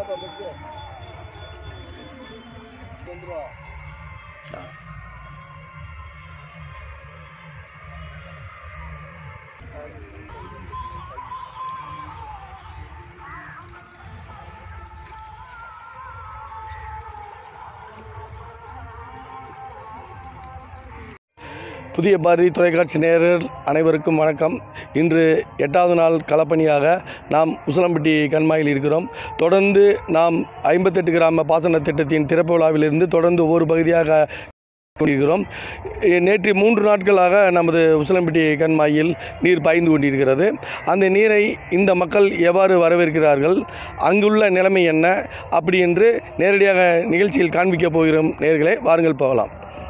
புதிய பாரதி தொலைக்காட்சி நேயர்கள் அனைவருக்கும் வணக்கம் இன்று எட்டாவது நாள் களப்பணியாக நாம் உசிலம்பட்டி கண்மாயில் இருக்கிறோம் தொடர்ந்து நாம் ஐம்பத்தெட்டு கிராம பாசன திட்டத்தின் திறப்பு விழாவிலிருந்து தொடர்ந்து ஒவ்வொரு பகுதியாக கொண்டிருக்கிறோம் எ- நேற்று மூன்று நாட்களாக நமது உசிலம்பட்டி கண்மாயில் நீர் பாய்ந்து கொண்டிருக்கிறது அந்த நீரை இந்த மக்கள் எவ்வாறு வரவேற்கிறார்கள் அங்குள்ள நிலைமை என்ன அப்படி என்று நேரடியாக நிகழ்ச்சியில் காண்பிக்கப் போகிறோம் நேர்களே வாருங்கள் போகலாம்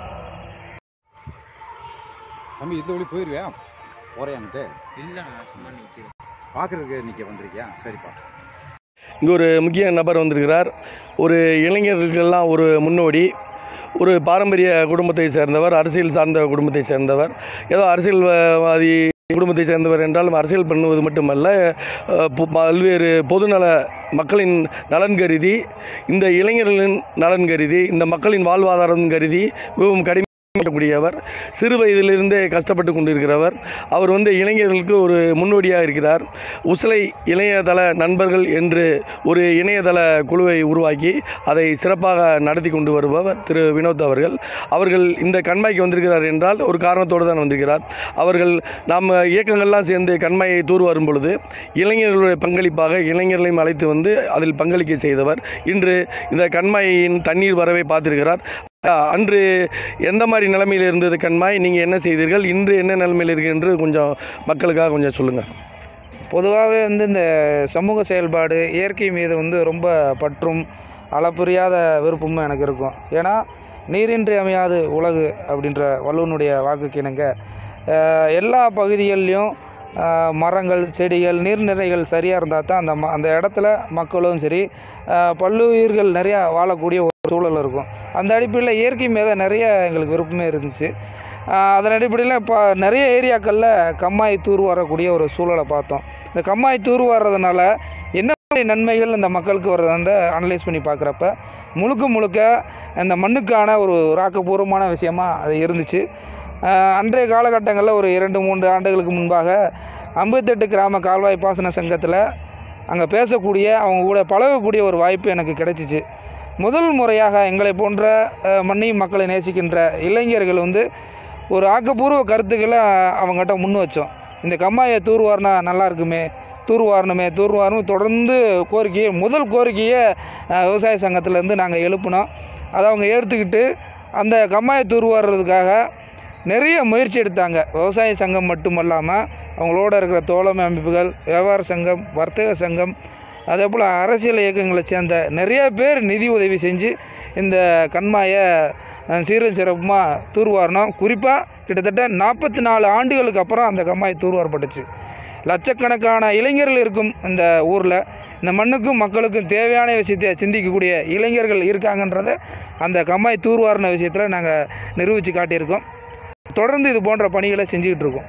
தம்பி இந்த வழி போயிருவியா போறையான்ட்டு இல்லைண்ணா சும்மா நிற்கிறேன் பார்க்கறதுக்கு நிற்க வந்திருக்கியா சரிப்பா இங்கே ஒரு முக்கிய நபர் வந்திருக்கிறார் ஒரு இளைஞர்களுக்கெல்லாம் ஒரு முன்னோடி ஒரு பாரம்பரிய குடும்பத்தை சேர்ந்தவர் அரசியல் சார்ந்த குடும்பத்தை சேர்ந்தவர் ஏதோ அரசியல்வாதி குடும்பத்தை சேர்ந்தவர் என்றாலும் அரசியல் பண்ணுவது மட்டுமல்ல அஹ், பு- பல்வேறு பொதுநல மக்களின் நலன் கருதி இந்த இளைஞர்களின் நலன் கருதி இந்த மக்களின் வாழ்வாதாரம் கருதி மிகவும் கடுமை கூடியவர் சிறு வயதிலிருந்தே கஷ்டப்பட்டு கொண்டிருக்கிறவர் அவர் வந்து இளைஞர்களுக்கு ஒரு முன்னோடியாக இருக்கிறார் உசிலை இணையதள நண்பர்கள் என்று ஒரு இணையதள குழுவை உருவாக்கி அதை சிறப்பாக நடத்தி கொண்டு வருபவர் திரு வினோத் அவர்கள் அவர்கள் இந்த கண்மாய்க்கு வந்திருக்கிறார் என்றால் ஒரு காரணத்தோடு தான் வந்திருக்கிறார் அவர்கள் நாம் இயக்கங்கள்லாம் சேர்ந்து கண்மாயை தூர் வரும் பொழுது இளைஞர்களுடைய பங்களிப்பாக இளைஞர்களையும் அழைத்து வந்து அதில் பங்களிக்க செய்தவர் இன்று இந்த கண்மாயின் தண்ணீர் வரவை பார்த்திருக்கிறார் அஹ், அன்று எந்த மாதிரி நிலைமையில் இருந்தது கண்மாய் நீங்கள் என்ன செய்தீர்கள் இன்று என்ன நிலைமையில் இருக்கு என்று கொஞ்சம் மக்களுக்காக கொஞ்சம் சொல்லுங்கள் பொதுவாகவே வந்து இந்த சமூக செயல்பாடு இயற்கை மீது வந்து ரொம்ப பற்றும் அளப்புரியாத விருப்பமும் எனக்கு இருக்கும் ஏன்னா நீரின்றி அமையாது உலகு அப்படின்ற வள்ளுவனுடைய வாக்குக்கு இணங்க அஹ், எல்லா பகுதிகள்லையும் அஹ், மரங்கள் செடிகள் நீர்நிலைகள் சரியாக இருந்தால் தான் அந்த ம அந்த இடத்துல மக்களும் சரி அஹ், பல்லுயிர்கள் நிறையா வாழக்கூடிய ஒரு சூழல் இருக்கும் அந்த அடிப்படையில் இயற்கை மீது நிறைய எங்களுக்கு விருப்பமே இருந்துச்சு அஹ், அதன் அடிப்படையில் இப்போ நிறைய ஏரியாக்களில் கம்மாய் தூர் வரக்கூடிய ஒரு சூழலை பார்த்தோம் இந்த கம்மாய் தூர் வர்றதுனால என்ன மாதிரி நன்மைகள் இந்த மக்களுக்கு வர்றதுன்ற அனலைஸ் பண்ணி பார்க்குறப்ப முழுக்க முழுக்க இந்த மண்ணுக்கான ஒரு ஒரு ஆக்கப்பூர்வமான விஷயமா அது இருந்துச்சு அஹ், அன்றைய காலகட்டங்களில் ஒரு இரண்டு மூன்று ஆண்டுகளுக்கு முன்பாக ஐம்பத்தெட்டு கிராம கால்வாய் பாசன சங்கத்தில் அங்கே பேசக்கூடிய அவங்க கூட பழகக்கூடிய ஒரு வாய்ப்பு எனக்கு கிடைச்சிச்சு முதல் முறையாக எங்களை போன்ற அஹ், மண்ணையும் மக்களை நேசிக்கின்ற இளைஞர்கள் வந்து ஒரு ஆக்கப்பூர்வ கருத்துக்களை அவங்ககிட்ட முன் வச்சோம் இந்த கம்மாயை தூர்வாரினா நல்லா இருக்குமே தூர்வாரணுமே தூர்வாரணும் தொடர்ந்து கோரிக்கையை முதல் கோரிக்கையை அஹ், விவசாய சங்கத்திலேருந்து நாங்கள் எழுப்பினோம் அதை அவங்க ஏற்றுக்கிட்டு அந்த கம்மாயை தூர்வாடுறதுக்காக நிறைய முயற்சி எடுத்தாங்க விவசாய சங்கம் மட்டுமல்லாமல் அவங்களோட இருக்கிற தோழமை அமைப்புகள் வியாபார சங்கம் வர்த்தக சங்கம் அதே போல் அரசியல் இயக்கங்களை சேர்ந்த நிறைய பேர் நிதி உதவி செஞ்சு இந்த கண்மாயை அஹ், சீரும் சிறப்புமாக தூர்வாரினோம் குறிப்பாக கிட்டத்தட்ட நாற்பத்தி நாலு ஆண்டுகளுக்கு அப்புறம் அந்த கம்மாய் தூர்வாரப்பட்டுச்சு லட்சக்கணக்கான இளைஞர்கள் இருக்கும் இந்த ஊரில் இந்த மண்ணுக்கும் மக்களுக்கும் தேவையான விஷயத்தை சிந்திக்கக்கூடிய இளைஞர்கள் இருக்காங்கன்றத அந்த கம்மாய் தூர்வாரின விஷயத்தில் நாங்கள் நிரூபித்து காட்டியிருக்கோம் தொடர்ந்து இது போன்ற பணிகளை செஞ்சுக்கிட்டு இருக்கோம்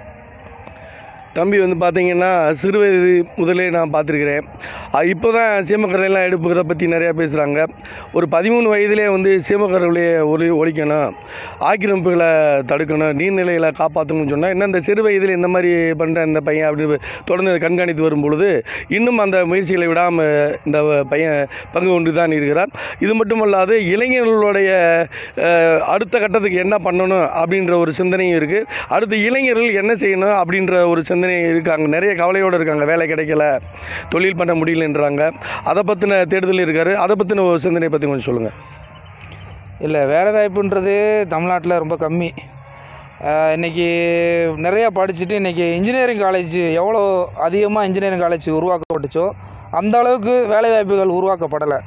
தம்பி வந்து பார்த்தீங்கன்னா சிறு வயது முதலே நான் பார்த்துருக்கிறேன் இப்போ தான் சீமக்கரையெல்லாம் எடுப்புகிறத பற்றி நிறையா பேசுகிறாங்க ஒரு பதிமூணு வயதிலே வந்து சீமக்கரையிலேயே ஒளி ஒழிக்கணும் ஆக்கிரமிப்புகளை தடுக்கணும் நீர்நிலைகளை காப்பாற்றணும்னு சொன்னால் இன்னும் இந்த சிறு வயதில் இந்த மாதிரி பண்ணுற இந்த பையன் அப்படி தொடர்ந்து கண்காணித்து வரும் பொழுது இன்னும் அந்த முயற்சிகளை விடாமல் இந்த பையன் பங்கு கொண்டு தான் இருக்கிறார் இது மட்டுமல்லாது இளைஞர்களுடைய அஹ், அடுத்த கட்டத்துக்கு என்ன பண்ணணும் அப்படின்ற ஒரு சிந்தனையும் இருக்குது அடுத்து இளைஞர்கள் என்ன செய்யணும் அப்படின்ற ஒரு சிந்தனை இருக்காங்க நிறைய கவலையோடு இருக்காங்க வேலை கிடைக்கல தொழில் பண்ண முடியலன்றாங்க அதை பற்றின தேடுதல் இருக்காரு அதை பற்றின ஒரு சிந்தனை பற்றி கொஞ்சம் சொல்லுங்கள் இல்லை வேலை வாய்ப்புன்றது தமிழ்நாட்டில் ரொம்ப கம்மி ஆஹ் இன்னைக்கு நிறையா படிச்சுட்டு இன்றைக்கி இன்ஜினியரிங் காலேஜ் எவ்வளோ அதிகமாக இன்ஜினியரிங் காலேஜ் உருவாக்கப்பட்டுச்சோ அந்த அளவுக்கு வேலை வாய்ப்புகள் உருவாக்கப்படலை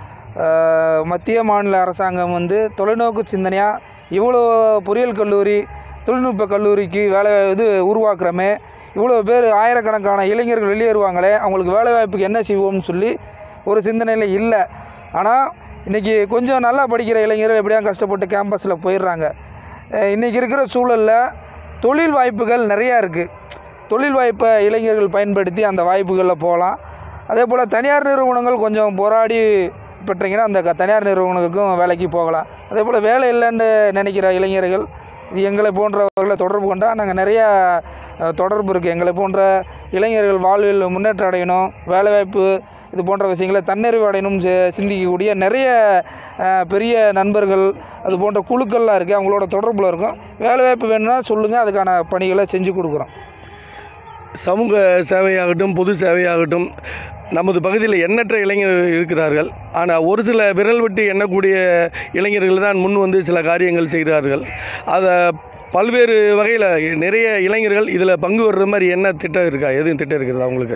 ஆஹ் மத்திய மாநில அரசாங்கம் வந்து தொலைநோக்கு சிந்தனையாக இவ்வளோ பொறியியல் கல்லூரி தொழில்நுட்ப கல்லூரிக்கு வேலை இது உருவாக்குறோமே இவ்வளோ பேர் ஆயிரக்கணக்கான இளைஞர்கள் வெளியேறுவாங்களே அவங்களுக்கு வேலை வாய்ப்புக்கு என்ன செய்வோம்னு சொல்லி ஒரு சிந்தனையில் இல்லை ஆனால் இன்றைக்கி கொஞ்சம் நல்லா படிக்கிற இளைஞர்கள் எப்படியா கஷ்டப்பட்டு கேம்பஸில் போயிடுறாங்க அஹ் இன்னைக்கு இருக்கிற சூழலில் தொழில் வாய்ப்புகள் நிறையா இருக்குது தொழில் வாய்ப்பை இளைஞர்கள் பயன்படுத்தி அந்த வாய்ப்புகளில் போகலாம் அதே போல் தனியார் நிறுவனங்கள் கொஞ்சம் போராடி பெற்றீங்கன்னா அந்த க- தனியார் நிறுவனங்களுக்கும் வேலைக்கு போகலாம் அதே போல் வேலை இல்லைன்னு நினைக்கிற இளைஞர்கள் இது எங்களை போன்றவர்களை தொடர்பு கொண்டால் நாங்கள் நிறையா அஹ், தொடர்பு இருக்குது எங்களை போன்ற இளைஞர்கள் வாழ்வில் முன்னேற்றம் அடையணும் வேலைவாய்ப்பு இது போன்ற விஷயங்களை தன்னிறைவு அடையணும் சி- சிந்திக்கக்கூடிய நிறைய அஹ், பெரிய நண்பர்கள் அது போன்ற குழுக்கள்லாம் இருக்குது அவங்களோட தொடர்பில் இருக்கும் வேலைவாய்ப்பு வேணும்னா சொல்லுங்கள் அதுக்கான பணிகளை செஞ்சு கொடுக்குறோம் சமூக சேவையாகட்டும் பொது சேவையாகட்டும் நமது பகுதியில் எண்ணற்ற இளைஞர்கள் இருக்கிறார்கள் ஆனால் ஒரு சில விரல் விட்டு எண்ணக்கூடிய இளைஞர்கள் தான் முன் வந்து சில காரியங்கள் செய்கிறார்கள் அதை பல்வேறு வகையில் நிறைய இளைஞர்கள் இதில் பங்கு வர்ற மாதிரி என்ன திட்டம் இருக்கா எதுவும் திட்டம் இருக்குதா உங்களுக்கு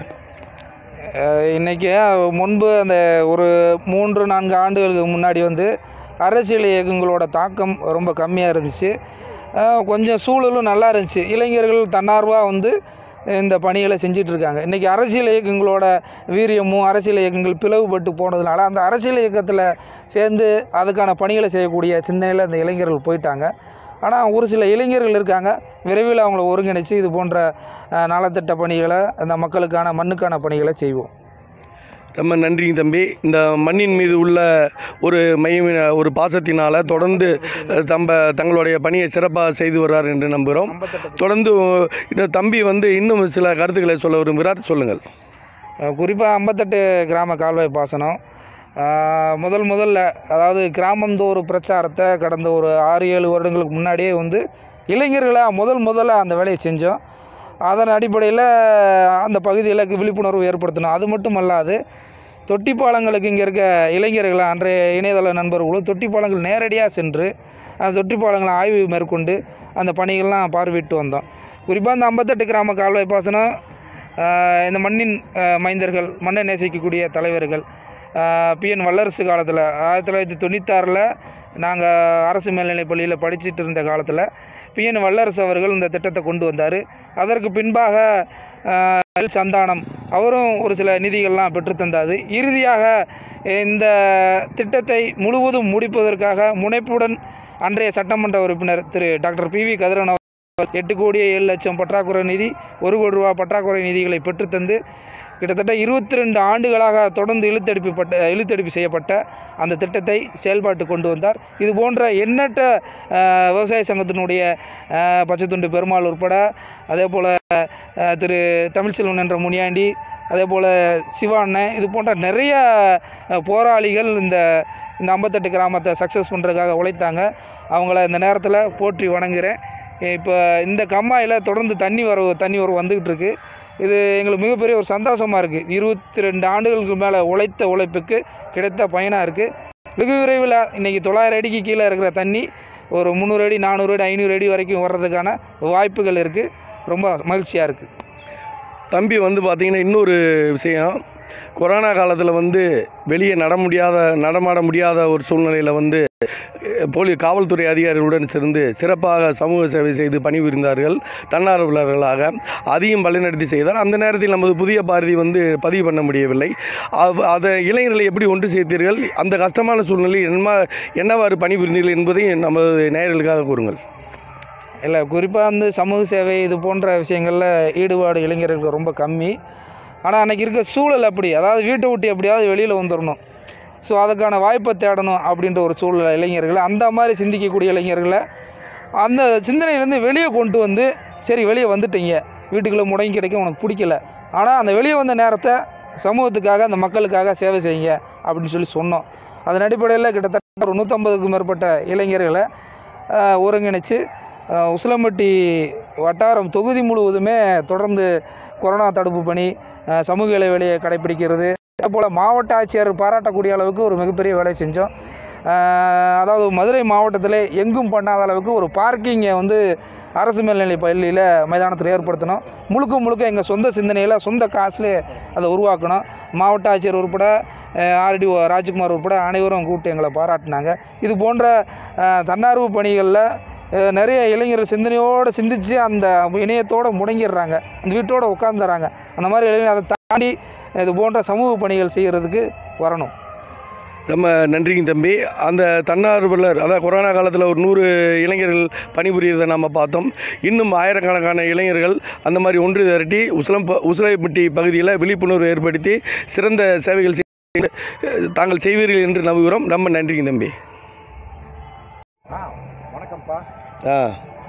இன்றைக்கி முன்பு அந்த ஒரு மூன்று நான்கு ஆண்டுகளுக்கு முன்னாடி வந்து அரசியல் இயக்கங்களோட தாக்கம் ரொம்ப கம்மியாக இருந்துச்சு அஹ் கொஞ்சம் சூழலும் நல்லா இருந்துச்சு இளைஞர்கள் தன்னார்வமாக வந்து இந்த பணிகளை செஞ்சுட்டு இருக்காங்க இன்றைக்கி அரசியல் இயக்கங்களோட வீரியமும் அரசியல் இயக்கங்கள் பிளவுபட்டு போனதுனால அந்த அரசியல் இயக்கத்தில் சேர்ந்து அதுக்கான பணிகளை செய்யக்கூடிய சிந்தனையில் அந்த இளைஞர்கள் போயிட்டாங்க ஆனால் ஒரு சில இளைஞர்கள் இருக்காங்க விரைவில் அவங்கள ஒருங்கிணைச்சு இது போன்ற அஹ், நலத்திட்ட பணிகளை அந்த மக்களுக்கான மண்ணுக்கான பணிகளை செய்வோம் ரொம்ப நன்றிங்க தம்பி இந்த மண்ணின் மீது உள்ள ஒரு மைய ஒரு பாசத்தினால் தொடர்ந்து அஹ், தம்ப தங்களுடைய பணியை சிறப்பாக செய்து வருவார் என்று நம்புகிறோம் தொடர்ந்து இந்த தம்பி வந்து இன்னும் சில கருத்துக்களை சொல்ல விரும்புகிறார் சொல்லுங்கள் குறிப்பாக ஐம்பத்தெட்டு கிராம கால்வாய் பாசனம் அஹ், முதல் முதல்ல அதாவது கிராமந்தோறும் பிரச்சாரத்தை கடந்த ஒரு ஆறு ஏழு வருடங்களுக்கு முன்னாடியே வந்து இளைஞர்களாக முதல் முதல்ல அந்த வேலையை செஞ்சோம் அதன் அடிப்படையில் அந்த பகுதியில் விழிப்புணர்வு ஏற்படுத்தணும் அது மட்டும் அல்லாது தொட்டிப்பாலங்களுக்கு இங்கே இருக்க இளைஞர்கள் அன்றைய இணையதள நண்பர்களும் தொட்டிப்பாலங்கள் நேரடியாக சென்று அந்த தொட்டிப்பாலங்களை ஆய்வு மேற்கொண்டு அந்த பணிகள்லாம் பார்வையிட்டு வந்தோம் குறிப்பாக இந்த ஐம்பத்தெட்டு கிராம கால்வாய் பாசனம் ஆஹ் இந்த மண்ணின் ஆஹ் மைந்தர்கள் மண்ணை நேசிக்கக்கூடிய தலைவர்கள் பிஎன் வல்லரசு காலத்தில் ஆயிரத்தி தொள்ளாயிரத்தி தொண்ணூத்தாறில் நாங்கள் அரசு மேல்நிலைப் பள்ளியில் படிச்சுட்டு இருந்த காலத்தில் பிஎன் வல்லரசு அவர்கள் இந்த திட்டத்தை கொண்டு வந்தார் அதற்கு பின்பாக ஆஹ் எல் சந்தானம் அவரும் ஒரு சில நிதிகள்லாம் பெற்றுத்தந்தாது இறுதியாக இந்த திட்டத்தை முழுவதும் முடிப்பதற்காக முனைப்புடன் அன்றைய சட்டமன்ற உறுப்பினர் திரு டாக்டர் பி வி கதிரவன் அவர் எட்டு கோடி ஏழு லட்சம் பற்றாக்குறை நிதி ஒரு கோடி ரூபா பற்றாக்குறை நிதிகளை பெற்றுத்தந்து கிட்டத்தட்ட இருபத்தி ரெண்டு ஆண்டுகளாக தொடர்ந்து இழுத்தடிப்புப்பட்ட இழுத்தடிப்பு செய்யப்பட்ட அந்த திட்டத்தை செயல்பாட்டு கொண்டு வந்தார் இது போன்ற எண்ணற்ற அஹ், விவசாய சங்கத்தினுடைய அஹ், பச்சைத்துண்டு பெருமாள் உட்பட அதே போல் திரு தமிழ்செல்வன் என்ற முனியாண்டி அதே போல் சிவா அண்ணன் இது போன்ற நிறைய அஹ், போராளிகள் இந்த இந்த ஐம்பத்தெட்டு கிராமத்தை சக்ஸஸ் பண்ணுறதுக்காக உழைத்தாங்க அவங்கள இந்த நேரத்தில் போற்றி வணங்குகிறேன் இப்போ இந்த கம்மாயில் தொடர்ந்து தண்ணி வர தண்ணி வர வந்துக்கிட்டு இருக்கு இது எங்களுக்கு மிகப்பெரிய ஒரு சந்தோஷமாக இருக்குது இருபத்தி ரெண்டு ஆண்டுகளுக்கு மேலே உழைத்த உழைப்புக்கு கிடைத்த பயனாக இருக்குது வெகு விரைவில் இன்றைக்கி தொள்ளாயிரம் அடிக்கு கீழே இருக்கிற தண்ணி ஒரு முந்நூறு அடி நானூறு அடி ஐநூறு அடி வரைக்கும் வர்றதுக்கான வாய்ப்புகள் இருக்குது ரொம்ப மகிழ்ச்சியாக இருக்குது தம்பி வந்து பார்த்தீங்கன்னா இன்னொரு விஷயம் கொரோனா காலத்தில் வந்து வெளியே நட முடியாத நடமாட முடியாத ஒரு சூழ்நிலையில் வந்து அஹ், போலி காவல்துறை அதிகாரிகளுடன் சேர்ந்து சிறப்பாக சமூக சேவை செய்து பணிபுரிந்தார்கள் தன்னார்வலர்களாக அதையும் வழிநடத்தி செய்தார் அந்த நேரத்தில் நமது புதிய பாரதி வந்து பதிவு பண்ண முடியவில்லை அவ்- அதை இளைஞர்களை எப்படி ஒன்று சேர்த்தீர்கள் அந்த கஷ்டமான சூழ்நிலையில் என்ன என்னவாறு பணிபுரிந்தீர்கள் என்பதை நமது நேயர்களுக்காக கூறுங்கள் இல்லை குறிப்பாக வந்து சமூக சேவை இது போன்ற விஷயங்களில் ஈடுபாடு இளைஞர்களுக்கு ரொம்ப கம்மி ஆனால் அன்றைக்கி இருக்க சூழல் அப்படி அதாவது வீட்டை விட்டு எப்படியாவது வெளியில் வந்துடணும் ஸோ அதுக்கான வாய்ப்பை தேடணும் அப்படின்ற ஒரு சூழல் இளைஞர்களை அந்த மாதிரி சிந்திக்கக்கூடிய இளைஞர்களை அந்த சிந்தனையிலேருந்து வெளியே கொண்டு வந்து சரி வெளியே வந்துட்டீங்க வீட்டுக்குள்ளே முடங்கி கிடைக்க உனக்கு பிடிக்கல ஆனால் அந்த வெளியே வந்த நேரத்தை சமூகத்துக்காக அந்த மக்களுக்காக சேவை செய்யுங்க அப்படின்னு சொல்லி சொன்னோம் அதன் அடிப்படையில் கிட்டத்தட்ட ஒரு நூற்றம்பதுக்கும் மேற்பட்ட இளைஞர்களை ஆஹ், ஒருங்கிணைச்சு ஆஹ், உசிலம்பட்டி வட்டாரம் தொகுதி முழுவதுமே தொடர்ந்து கொரோனா தடுப்பு பணி ஆஹ், சமூக இடைவெளியை கடைப்பிடிக்கிறது அதே போல் மாவட்ட ஆட்சியர் பாராட்டக்கூடிய அளவுக்கு ஒரு மிகப்பெரிய வேலை செஞ்சோம் ஆஹ், அதாவது மதுரை மாவட்டத்திலே எங்கும் பண்ணாத அளவுக்கு ஒரு பார்க்கிங்கை வந்து அரசு மேல்நிலை பள்ளியில் மைதானத்தில் ஏற்படுத்தணும் முழுக்க முழுக்க எங்கள் சொந்த சிந்தனையில் சொந்த காசுலே அதை உருவாக்கணும் மாவட்ட ஆட்சியர் உட்பட ஆர்டிஓ ராஜ்குமார் உட்பட அனைவரும் கூப்பிட்டு எங்களை பாராட்டினாங்க இது போன்ற ஆஹ், தன்னார்வ பணிகளில் அஹ், நிறைய இளைஞர்கள் சிந்தனையோடு சிந்திச்சு அந்த இணையத்தோடு முடங்கிடுறாங்க அந்த வீட்டோடு உட்காந்துறாங்க அந்த மாதிரி இளைஞர் அதை தாண்டி இது போன்ற சமூக பணிகள் செய்கிறதுக்கு வரணும் ரொம்ப நன்றிங்க தம்பி அந்த தன்னார்வலர் அதாவது கொரோனா காலத்தில் ஒரு நூறு இளைஞர்கள் பணிபுரியதை நம்ம பார்த்தோம் இன்னும் ஆயிரக்கணக்கான இளைஞர்கள் அந்த மாதிரி ஒன்று திரட்டி உசிலம் உசிலைப்பட்டி பகுதியில் விழிப்புணர்வு ஏற்படுத்தி சிறந்த சேவைகள் செய்து தாங்கள் செய்வீர்கள் என்று நம்புகிறோம் ரொம்ப நன்றிங்க தம்பி ஆ வணக்கம்ப்பா ஆ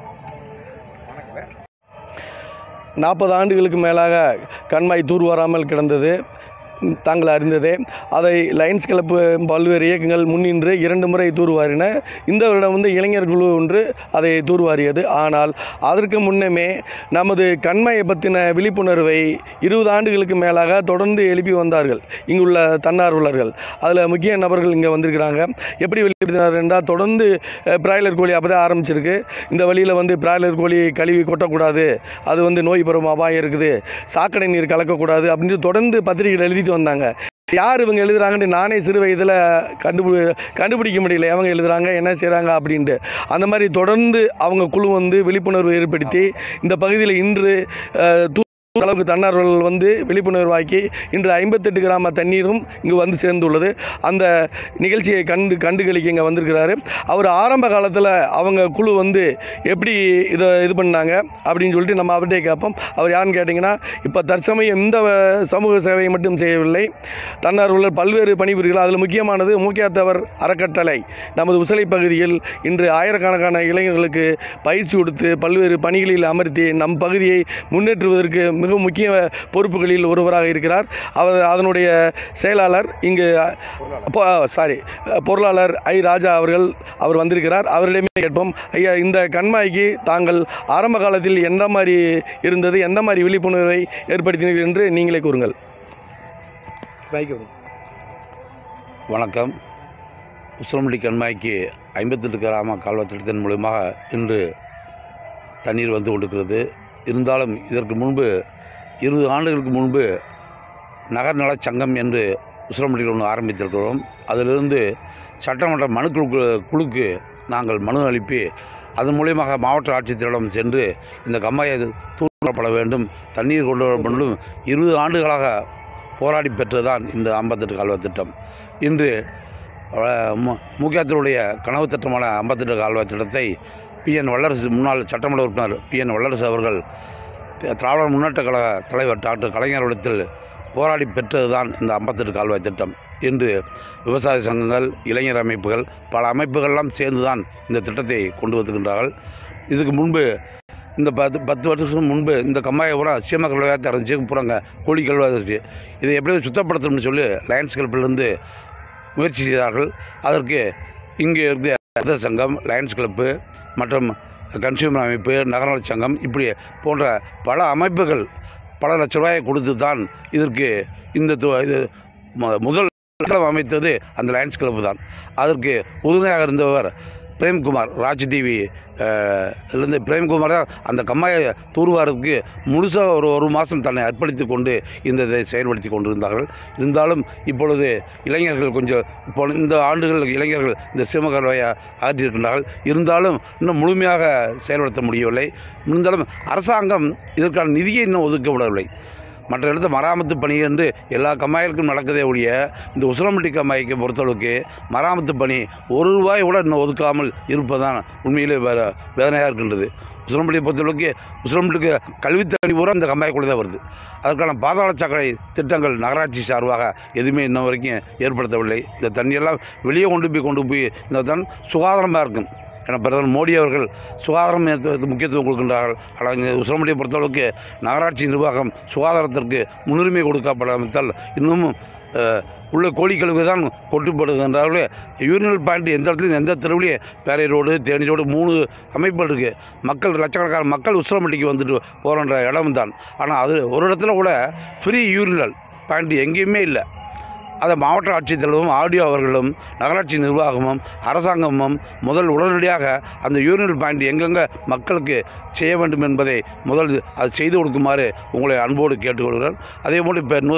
வணக்கம் நாற்பது ஆண்டுகளுக்கு மேலாக கண்மாய் தூர்வாராமல் கிடந்தது ம், தாங்கள் அறிந்ததே அதை லயன்ஸ் கிளப்பு பல்வேறு இயக்கங்கள் முன்னின்று இரண்டு முறை தூர்வாரின இந்த வருடம் வந்து இளைஞர் குழு ஒன்று அதை தூர்வாரியது ஆனால் அதற்கு முன்னமே நமது கண்மாயை பற்றின விழிப்புணர்வை இருபது ஆண்டுகளுக்கு மேலாக தொடர்ந்து எழுப்பி வந்தார்கள் இங்குள்ள தன்னார்வலர்கள் அதில் முக்கிய நபர்கள் இங்கே வந்திருக்கிறாங்க எப்படி வெளிப்படுத்தினார் என்றால் தொடர்ந்து அஹ், பிராய்லர் கோழி அப்போ தான் ஆரம்பிச்சிருக்கு இந்த வழியில் வந்து பிராய்லர் கோழி கழுவி கொட்டக்கூடாது அது வந்து நோய் பரும் அபாயம் இருக்குது சாக்கடை நீர் கலக்கக்கூடாது அப்படின்னு தொடர்ந்து பத்திரிகைகள் எழுதிட்டு வந்தாங்க யார் இவங்க எழுதுறாங்கன்னு நானே சிறு வயதில் கண்டுபி கண்டுபிடிக்க முடியல எவங்க எழுதுறாங்க என்ன செய்கிறாங்க அப்படின்ட்டு அந்த மாதிரி தொடர்ந்து அவங்க குழு வந்து விழிப்புணர்வு ஏற்படுத்தி இந்த பகுதியில் இன்று அஹ், தூ அளவுக்கு தன்னார்வலர்கள் வந்து விழிப்புணர்வாக்கி இன்று ஐம்பத்தெட்டு கிராம தண்ணீரும் இங்கு வந்து சேர்ந்துள்ளது அந்த நிகழ்ச்சியை கண்டு கண்டுகளிக்க இங்கே வந்திருக்கிறாரு அவர் ஆரம்ப காலத்தில் அவங்க குழு வந்து எப்படி இதை இது பண்ணாங்க அப்படின்னு சொல்லிட்டு நம்ம அவர்கிட்டே கேட்போம் அவர் யாருன்னு கேட்டிங்கன்னா இப்போ தற்சமயம் இந்த அஹ், சமூக சேவையை மட்டும் செய்யவில்லை தன்னார்வலர் பல்வேறு பணிபுரிகள் அதில் முக்கியமானது மூக்கியாத்தவர் அறக்கட்டளை நமது உசலை பகுதியில் இன்று ஆயிரக்கணக்கான இளைஞர்களுக்கு பயிற்சி கொடுத்து பல்வேறு பணிகளில் அமர்த்தி நம் பகுதியை முன்னேற்றுவதற்கு மிக முக்கிய பொறுப்புகளில் ஒருவராக இருக்கிறார் அவர் அதனுடைய செயலாளர் இங்கு சாரி பொருளாளர் ஐ ராஜா அவர்கள் அவர் வந்திருக்கிறார் அவரிடமே கேட்போம் ஐயா இந்த கண்மாய்க்கு தாங்கள் ஆரம்ப காலத்தில் எந்த மாதிரி இருந்தது எந்த மாதிரி விழிப்புணர்வை ஏற்படுத்தினீர்கள் என்று நீங்களே கூறுங்கள் மைக் கொடுங்க. வணக்கம் உசிலம்பட்டி கண்மாய்க்கு ஐம்பத்தெட்டு கிராம கால்வாய் திட்டத்தின் மூலியமாக இன்று தண்ணீர் வந்து கொண்டிருக்கிறது இருந்தாலும் இதற்கு முன்பு இருபது ஆண்டுகளுக்கு முன்பு நகர்நல சங்கம் என்று உசிலம்பட்டியில் ஒன்று ஆரம்பித்திருக்கிறோம் அதிலிருந்து சட்டமன்ற மனுக்குழு குழுக்கு நாங்கள் மனு அனுப்பி அதன் மூலியமாக மாவட்ட ஆட்சித்தரிடம் சென்று இந்த கம்மாயை தூர்வாரப்பட வேண்டும் தண்ணீர் கொண்டு வரப்படும் இருபது ஆண்டுகளாக போராடி பெற்றதுதான் இந்த ஐம்பத்தெட்டு கால்வாய் திட்டம் இன்று அஹ், மு- முக்கியத்தினுடைய கனவு திட்டமான ஐம்பத்தெட்டு கால்வாய் திட்டத்தை பிஎன் வல்லரசு முன்னாள் சட்டமன்ற உறுப்பினர் பிஎன் வல்லரசு அவர்கள் தி- திராவிடர் முன்னேற்ற கழக தலைவர் டாக்டர் கலைஞரிடத்தில் போராடி பெற்றதுதான் இந்த ஐம்பத்தெட்டு கால்வாய் திட்டம் இன்று விவசாய சங்கங்கள் இளைஞர் அமைப்புகள் பல அமைப்புகள்லாம் சேர்ந்து தான் இந்த திட்டத்தை கொண்டு வந்துகின்றார்கள் இதுக்கு முன்பு இந்த பத்து பத்து வருஷம் முன்பு இந்த கம்மாயை பூரா சீம கல்வாயாக இருந்துச்சு புறங்க கோழி கல்வாக இருந்துச்சு இதை எப்படி சுத்தப்படுத்தணும்னு சொல்லி லயன்ஸ் கிளப்பிலிருந்து முயற்சி செய்தார்கள் அதற்கு இங்கே இருந்த ரத்த சங்கம் லயன்ஸ் கிளப்பு மற்றும் கன்சியூமர் அமைப்பு நகர்நல சங்கம் இப்படி போன்ற பல அமைப்புகள் பல லட்ச ரூபாயை கொடுத்து தான் இதற்கு இந்த து- இது மு- முதல் கட்டடம் அமைத்தது அந்த லயன்ஸ் கிளப்பு தான் அதற்கு உறுதுணையாக இருந்தவர் பிரேம்குமார் ராஜ் டிவி இருந்து பிரேம்குமார் தான் அந்த கம்மாயை தூர்வாரத்துக்கு முழுசாக ஒரு ஒரு மாதம் தன்னை அர்ப்பணித்து கொண்டு இந்த இதை செயல்படுத்தி கொண்டிருந்தார்கள் இருந்தாலும் இப்பொழுது இளைஞர்கள் கொஞ்சம் இப்போ இந்த ஆண்டுகள் இளைஞர்கள் இந்த சிமகர்வையை ஆற்றியிருக்கின்றார்கள் இருந்தாலும் இன்னும் முழுமையாக செயல்படுத்த முடியவில்லை இருந்தாலும் அரசாங்கம் இதற்கான நிதியை இன்னும் ஒதுக்கப்படவில்லை மற்ற இடத்துல மராமத்து பணி என்று எல்லா கம்மாய்களுக்கும் நடக்கதே ஒழிய இந்த உசிலம்பட்டி கம்மாய்க்கு பொறுத்தளவுக்கு மராமத்து பணி ஒரு ரூபாய் கூட இன்னும் ஒதுக்காமல் இருப்பதுதான் உண்மையிலே வே வேதனையாக இருக்கின்றது உசிலம்பட்டியை பொறுத்தளவுக்கு உசிலம்பட்டிக்கு கல்வித்தண்ணி பூரா இந்த கம்மாய்க்குள்ளே தான் வருது அதற்கான பாதாள சாக்கடை திட்டங்கள் நகராட்சி சார்பாக எதுவுமே இன்ன வரைக்கும் ஏற்படுத்தவில்லை இந்த தண்ணியெல்லாம் வெளியே கொண்டு போய் கொண்டு போய் இந்த தான் சுகாதாரமாக இருக்கும் ஏன்னா பிரதமர் மோடி அவர்கள் சுகாதாரம் ஏற்படுத்த முக்கியத்துவம் கொடுக்கின்றார்கள் ஆனால் இங்கே உசிலம்பட்டியை பொறுத்தளவுக்கு நகராட்சி நிர்வாகம் சுகாதாரத்திற்கு முன்னுரிமை கொடுக்கப்படாமல் இன்னமும் அஹ், உள்ள கோழி கழிவு தான் கொட்டுப்படுகின்றார்கள் யூரினல் பாயிண்ட் எந்த இடத்துலையும் எந்த தெருவுலையும் பேரை ரோடு தேனி ரோடு மூணு அமைப்புகள் இருக்குது மக்கள் லட்சக்கணக்கான மக்கள் உசிலம்பட்டிக்கு வந்துட்டு போகின்ற இடம் தான் ஆனால் அது ஒரு இடத்துல கூட ஃப்ரீ யூரினல் பாயிண்ட் எங்கேயுமே இல்லை அதை மாவட்ட ஆட்சித்தலைவரும் ஆடியோ அவர்களும் நகராட்சி நிர்வாகமும் அரசாங்கமும் முதல் உடனடியாக அந்த யூரினல் பாயிண்ட் எங்கெங்கே மக்களுக்கு செய்ய வேண்டும் என்பதை முதல் அது செய்து கொடுக்குமாறு உங்களை அன்போடு கேட்டுக்கொள்கிறேன் அதே போல் இப்போ நூ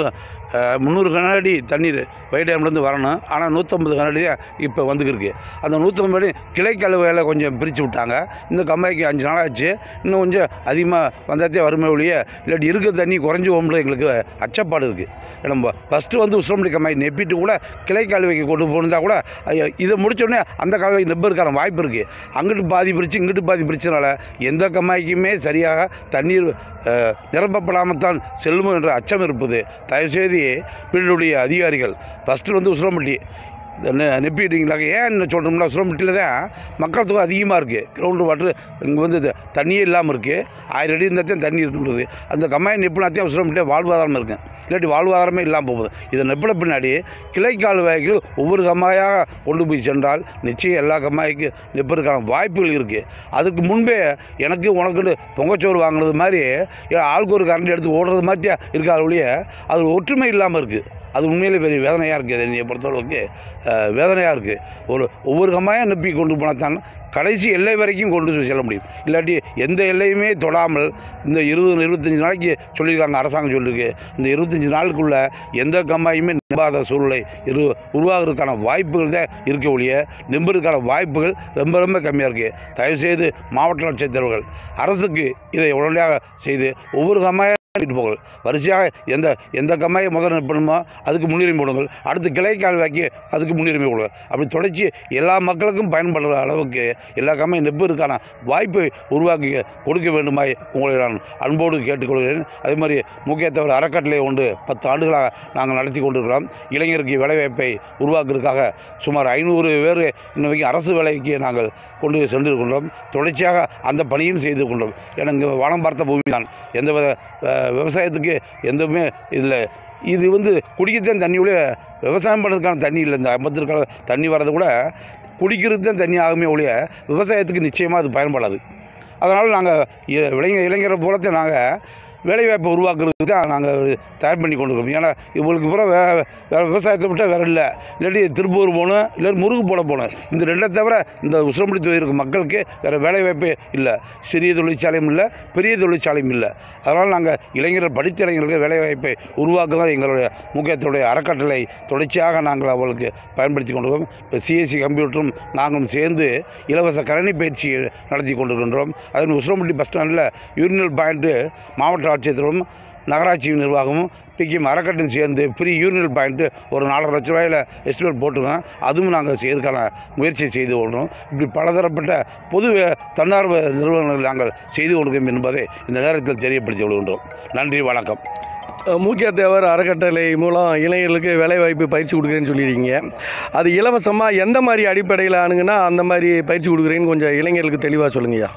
முந்நூறு கண்ணாடி தண்ணீர் வைடேம்லேருந்து வரணும் ஆனால் நூற்றம்பது கண்ணாடி தான் இப்போ வந்துக்கிருக்கு அந்த நூற்றம்பது கிளை கழுவையில் கொஞ்சம் பிரித்து விட்டாங்க இந்த கம்மாய்க்கு அஞ்சு நாள் ஆச்சு இன்னும் கொஞ்சம் அதிகமாக வந்தாத்தே வறுமை ஒழிய இல்லாட்டி இருக்கிற தண்ணி குறைஞ்சி போகும்போது எங்களுக்கு அச்சப்பாடு இருக்குது நம்ம ஃபஸ்ட்டு வந்து உசிலம்பட்டி கம்மாய் நெப்பிட்டு கூட கிளை கால்வாய்க்கு கொண்டு போயிருந்தா கூட ஐயோ, இதை முடிச்ச உடனே அந்த கால்வாய் நெப்பருக்கான வாய்ப்பு இருக்குது அங்கிட்டு பாதி பிரித்து இங்கிட்டு பாதி பிரிச்சனால எந்த கம்மாய்க்குமே சரியாக தண்ணீர் அஹ், நிரப்பப்படாமல் தான் செல்லும் என்ற அச்சம் இருப்பது தயவுசெய்து பீடுடைய அதிகாரிகள் ஃபஸ்ட்டு வந்து உசிலம்பட்டி நெப்பிட்டீங்களாக்க ஏன் என்ன சொல்கிறோம்னா உசிலம்பட்டியில் தான் மக்கள் தொகை அதிகமாக இருக்குது கிரவுண்டு வாட்டர் இங்கே வந்து இது தண்ணியே இல்லாமல் இருக்குது ஆயிரம் அடி இருந்தால் தான் தண்ணி இருக்குது அந்த கம்மாய் நெப்புனாத்தையும் உசிலம்பட்டியே வாழ்வாதாரம் இருக்கும் இல்லாட்டி வாழ்வாதாரமே இல்லாமல் போகுது இதை நெப்பின பின்னாடி கிளை கால்வாய்க்கு ஒவ்வொரு கம்மாயாக கொண்டு போய் சென்றால் நிச்சயம் எல்லா கம்மாய்க்கு நெப்பதற்கான வாய்ப்புகள் இருக்குது அதுக்கு முன்பே எனக்கு உனக்குன்னு பொங்கச்சோறு வாங்குறது மாதிரி ஏன் ஆளுக்கு ஒரு கரண்ட் எடுத்து ஓடுறது மாதிரி இருக்காது ஒழிய அது ஒற்றுமை இல்லாமல் இருக்குது அது உண்மையிலே பெரிய வேதனையாக இருக்குது என்னையை பொறுத்தளவுக்கு வேதனையாக இருக்குது ஒரு ஒவ்வொரு கம்மாயாக நப்பி கொண்டு போனால் தான் கடைசி எல்லை வரைக்கும் கொண்டு போய் செல்ல முடியும் இல்லாட்டி எந்த எல்லையுமே தொடாமல் இந்த இருபது இருபத்தஞ்சி நாளைக்கு சொல்லியிருக்காங்க அரசாங்கம் சொல்லியிருக்கு இந்த இருபத்தஞ்சி நாளுக்குள்ள எந்த கம்மாயுமே நம்பாத சூழ்நிலை இரு உருவாகிறதுக்கான வாய்ப்புகள் தான் இருக்க ஒழிய நம்புறதுக்கான வாய்ப்புகள் ரொம்ப ரொம்ப கம்மியாக இருக்குது தயவுசெய்து மாவட்ட ஆட்சியர் தலைவர்கள் அரசுக்கு இதை உடனடியாக செய்து ஒவ்வொரு கம்மாய வீட்டு போங்கள் வரிசையாக எந்த எந்த கம்மாயை முதல் நிற்பணுமோ அதுக்கு முன்னுரிமை கொடுங்கள் அடுத்து கிளை கால்வாய்க்கு அதுக்கு முன்னுரிமை கொடுங்க அப்படி தொடர்ச்சி எல்லா மக்களுக்கும் பயன்படுற அளவுக்கு எல்லா கம்மாயும் நிற்பதற்கான வாய்ப்பை உருவாக்கி கொடுக்க வேண்டுமாய் உங்களை நான் அன்போடு கேட்டுக்கொள்கிறேன் அதே மாதிரி முக்கியத்தவர் அறக்கட்டளை கொண்டு பத்து ஆண்டுகளாக நாங்கள் நடத்தி கொண்டிருக்கிறோம் இளைஞருக்கு வேலைவாய்ப்பை உருவாக்குறதுக்காக சுமார் ஐநூறு பேர் இன்ன வரைக்கும் அரசு வேலைக்கு நாங்கள் கொண்டு சென்றிருக்கின்றோம் தொடர்ச்சியாக அந்த பணியும் செய்து கொண்டோம் ஏன்னா இங்கே வானம் பார்த்த பூமி தான் எந்த வித அஹ், விவசாயத்துக்கு எதுவுமே இல்லை இது வந்து குடிக்கத்தான் தண்ணி ஒழிய விவசாயம் பண்ணுறதுக்கான தண்ணி இல்லை இந்த ஐம்பத்திற்கான தண்ணி வர்றது கூட குடிக்கிறது தான் தண்ணி ஆகுமே ஒழிய விவசாயத்துக்கு நிச்சயமாக அது பயன்படாது அதனால் நாங்கள் இளைஞர் இளைஞரை போலத்தை நாங்கள் வேலைவாய்ப்பை உருவாக்குறதுக்கு தான் நாங்கள் தயார் பண்ணி கொண்டு இருக்கோம் ஏன்னா இவங்களுக்கு பூரா வே வேறு விவசாயத்தை விட்டால் வேறு இல்லை இல்லாட்டி திருப்பூர் போகணும் இல்லாட்டி முருகு போட போகணும் இந்த ரெண்டை தவிர இந்த உசிலம்படி தொழில் இருக்க மக்களுக்கு வேறு வேலைவாய்ப்பே இல்லை சிறிய தொழிற்சாலையும் இல்லை பெரிய தொழிற்சாலையும் இல்லை அதனால் நாங்கள் இளைஞர்கள் படித்த இளைஞர்களுக்கு வேலைவாய்ப்பை உருவாக்க தான் எங்களுடைய முக்கியத்துடைய அறக்கட்டளை தொடர்ச்சியாக நாங்கள் அவர்களுக்கு பயன்படுத்தி கொண்டிருக்கோம் இப்போ சிஎஸ்சி கம்ப்யூட்டரும் நாங்களும் சேர்ந்து இலவச கணினி பயிற்சி நடத்தி கொண்டிருக்கின்றோம் அதன் உசிலம்பட்டி பஸ் ஸ்டாண்டில் யூரினல் பாயிண்ட்டு மாவட்ட ஆட்சியர்களும் நகராட்சி நிர்வாகமும் பிக்கிம் அறக்கட்டையும் சேர்ந்து ஃப்ரீ யூரினல் பாயிண்ட்டு ஒரு நாலரை லட்ச ரூபாயில் எஸ்டிமேட் போட்டிருக்கோம் அதுவும் நாங்கள் செய்யறதுக்கான முயற்சி செய்து கொள்கிறோம் இப்படி பலதரப்பட்ட பொது வே- தன்னார்வ நிறுவனங்கள் நாங்கள் செய்து கொடுக்கிறோம் என்பதை இந்த நேரத்தில் தெரியப்படுத்திக் கொள்கின்றோம் நன்றி வணக்கம் மூக்கிய தேவர் அறக்கட்டளை மூலம் இளைஞர்களுக்கு வேலைவாய்ப்பு பயிற்சி கொடுக்குறேன்னு சொல்லியிருக்கீங்க அது இலவசமாக எந்த மாதிரி அடிப்படையில் அணுகுனா அந்த மாதிரி பயிற்சி கொடுக்குறேன்னு கொஞ்சம் இளைஞர்களுக்கு தெளிவாக சொல்லுங்கய்யா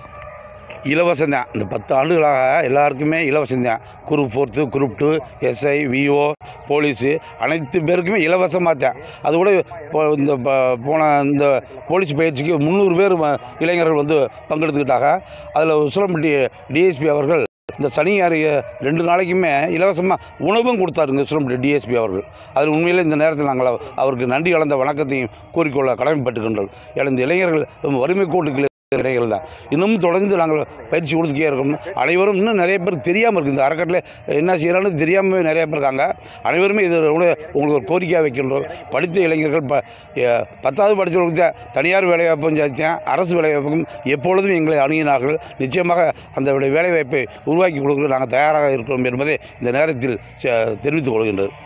இலவசம் தான் இந்த பத்து ஆண்டுகளாக எல்லாருக்குமே இலவசம் தான் group fourth group two SI VO police அனைத்து பேருக்குமே இலவசமாக தான் அது கூட இப்போ இந்த ப- போன இந்த போலீஸ் பயிற்சிக்கு முந்நூறு பேர் ம- இளைஞர்கள் வந்து பங்கெடுத்துக்கிட்டாங்க அதில் உசிலம்பட்டி டிஎஸ்பி அவர்கள் இந்த சனி ஞாயிறு ரெண்டு நாளைக்குமே இலவசமாக உணவும் கொடுத்தாருங்க உசிலம்பட்டி டிஎஸ்பி அவர்கள் அதில் உண்மையிலே இந்த நேரத்தில் நாங்கள் அவ- அவருக்கு நன்றி கலந்த வணக்கத்தையும் கூறிக்கொள்ள கடமைப்பட்டுக்கின்றோம் ஏன்னா இந்த இளைஞர்கள் வறுமை கோட்டுக்கு இளைஞர்கள் தான் இன்னும் தொடர்ந்து நாங்கள் பயிற்சி கொடுத்துக்கே இருக்கணும் அனைவரும் இன்னும் நிறைய பேர் தெரியாமல் இருக்குது இந்த அறக்கட்டளை என்ன செய்கிறான்னு தெரியாமல் நிறைய பேர் இருக்காங்க அனைவருமே இது கூட உங்களுக்கு ஒரு கோரிக்கையாக வைக்கின்றோம் படித்த இளைஞர்கள் ப எ- பத்தாவது படித்தவர்களுக்கு தான் தனியார் வேலைவாய்ப்பும் சேர்த்தேன் அரசு வேலைவாய்ப்புக்கும் எப்பொழுதும் எங்களை அணுகினார்கள் நிச்சயமாக அந்த வேலைவாய்ப்பை உருவாக்கி கொடுக்க நாங்கள் தயாராக இருக்கிறோம் என்பதை இந்த நேரத்தில் செ- தெரிவித்துக் கொள்கின்றேன்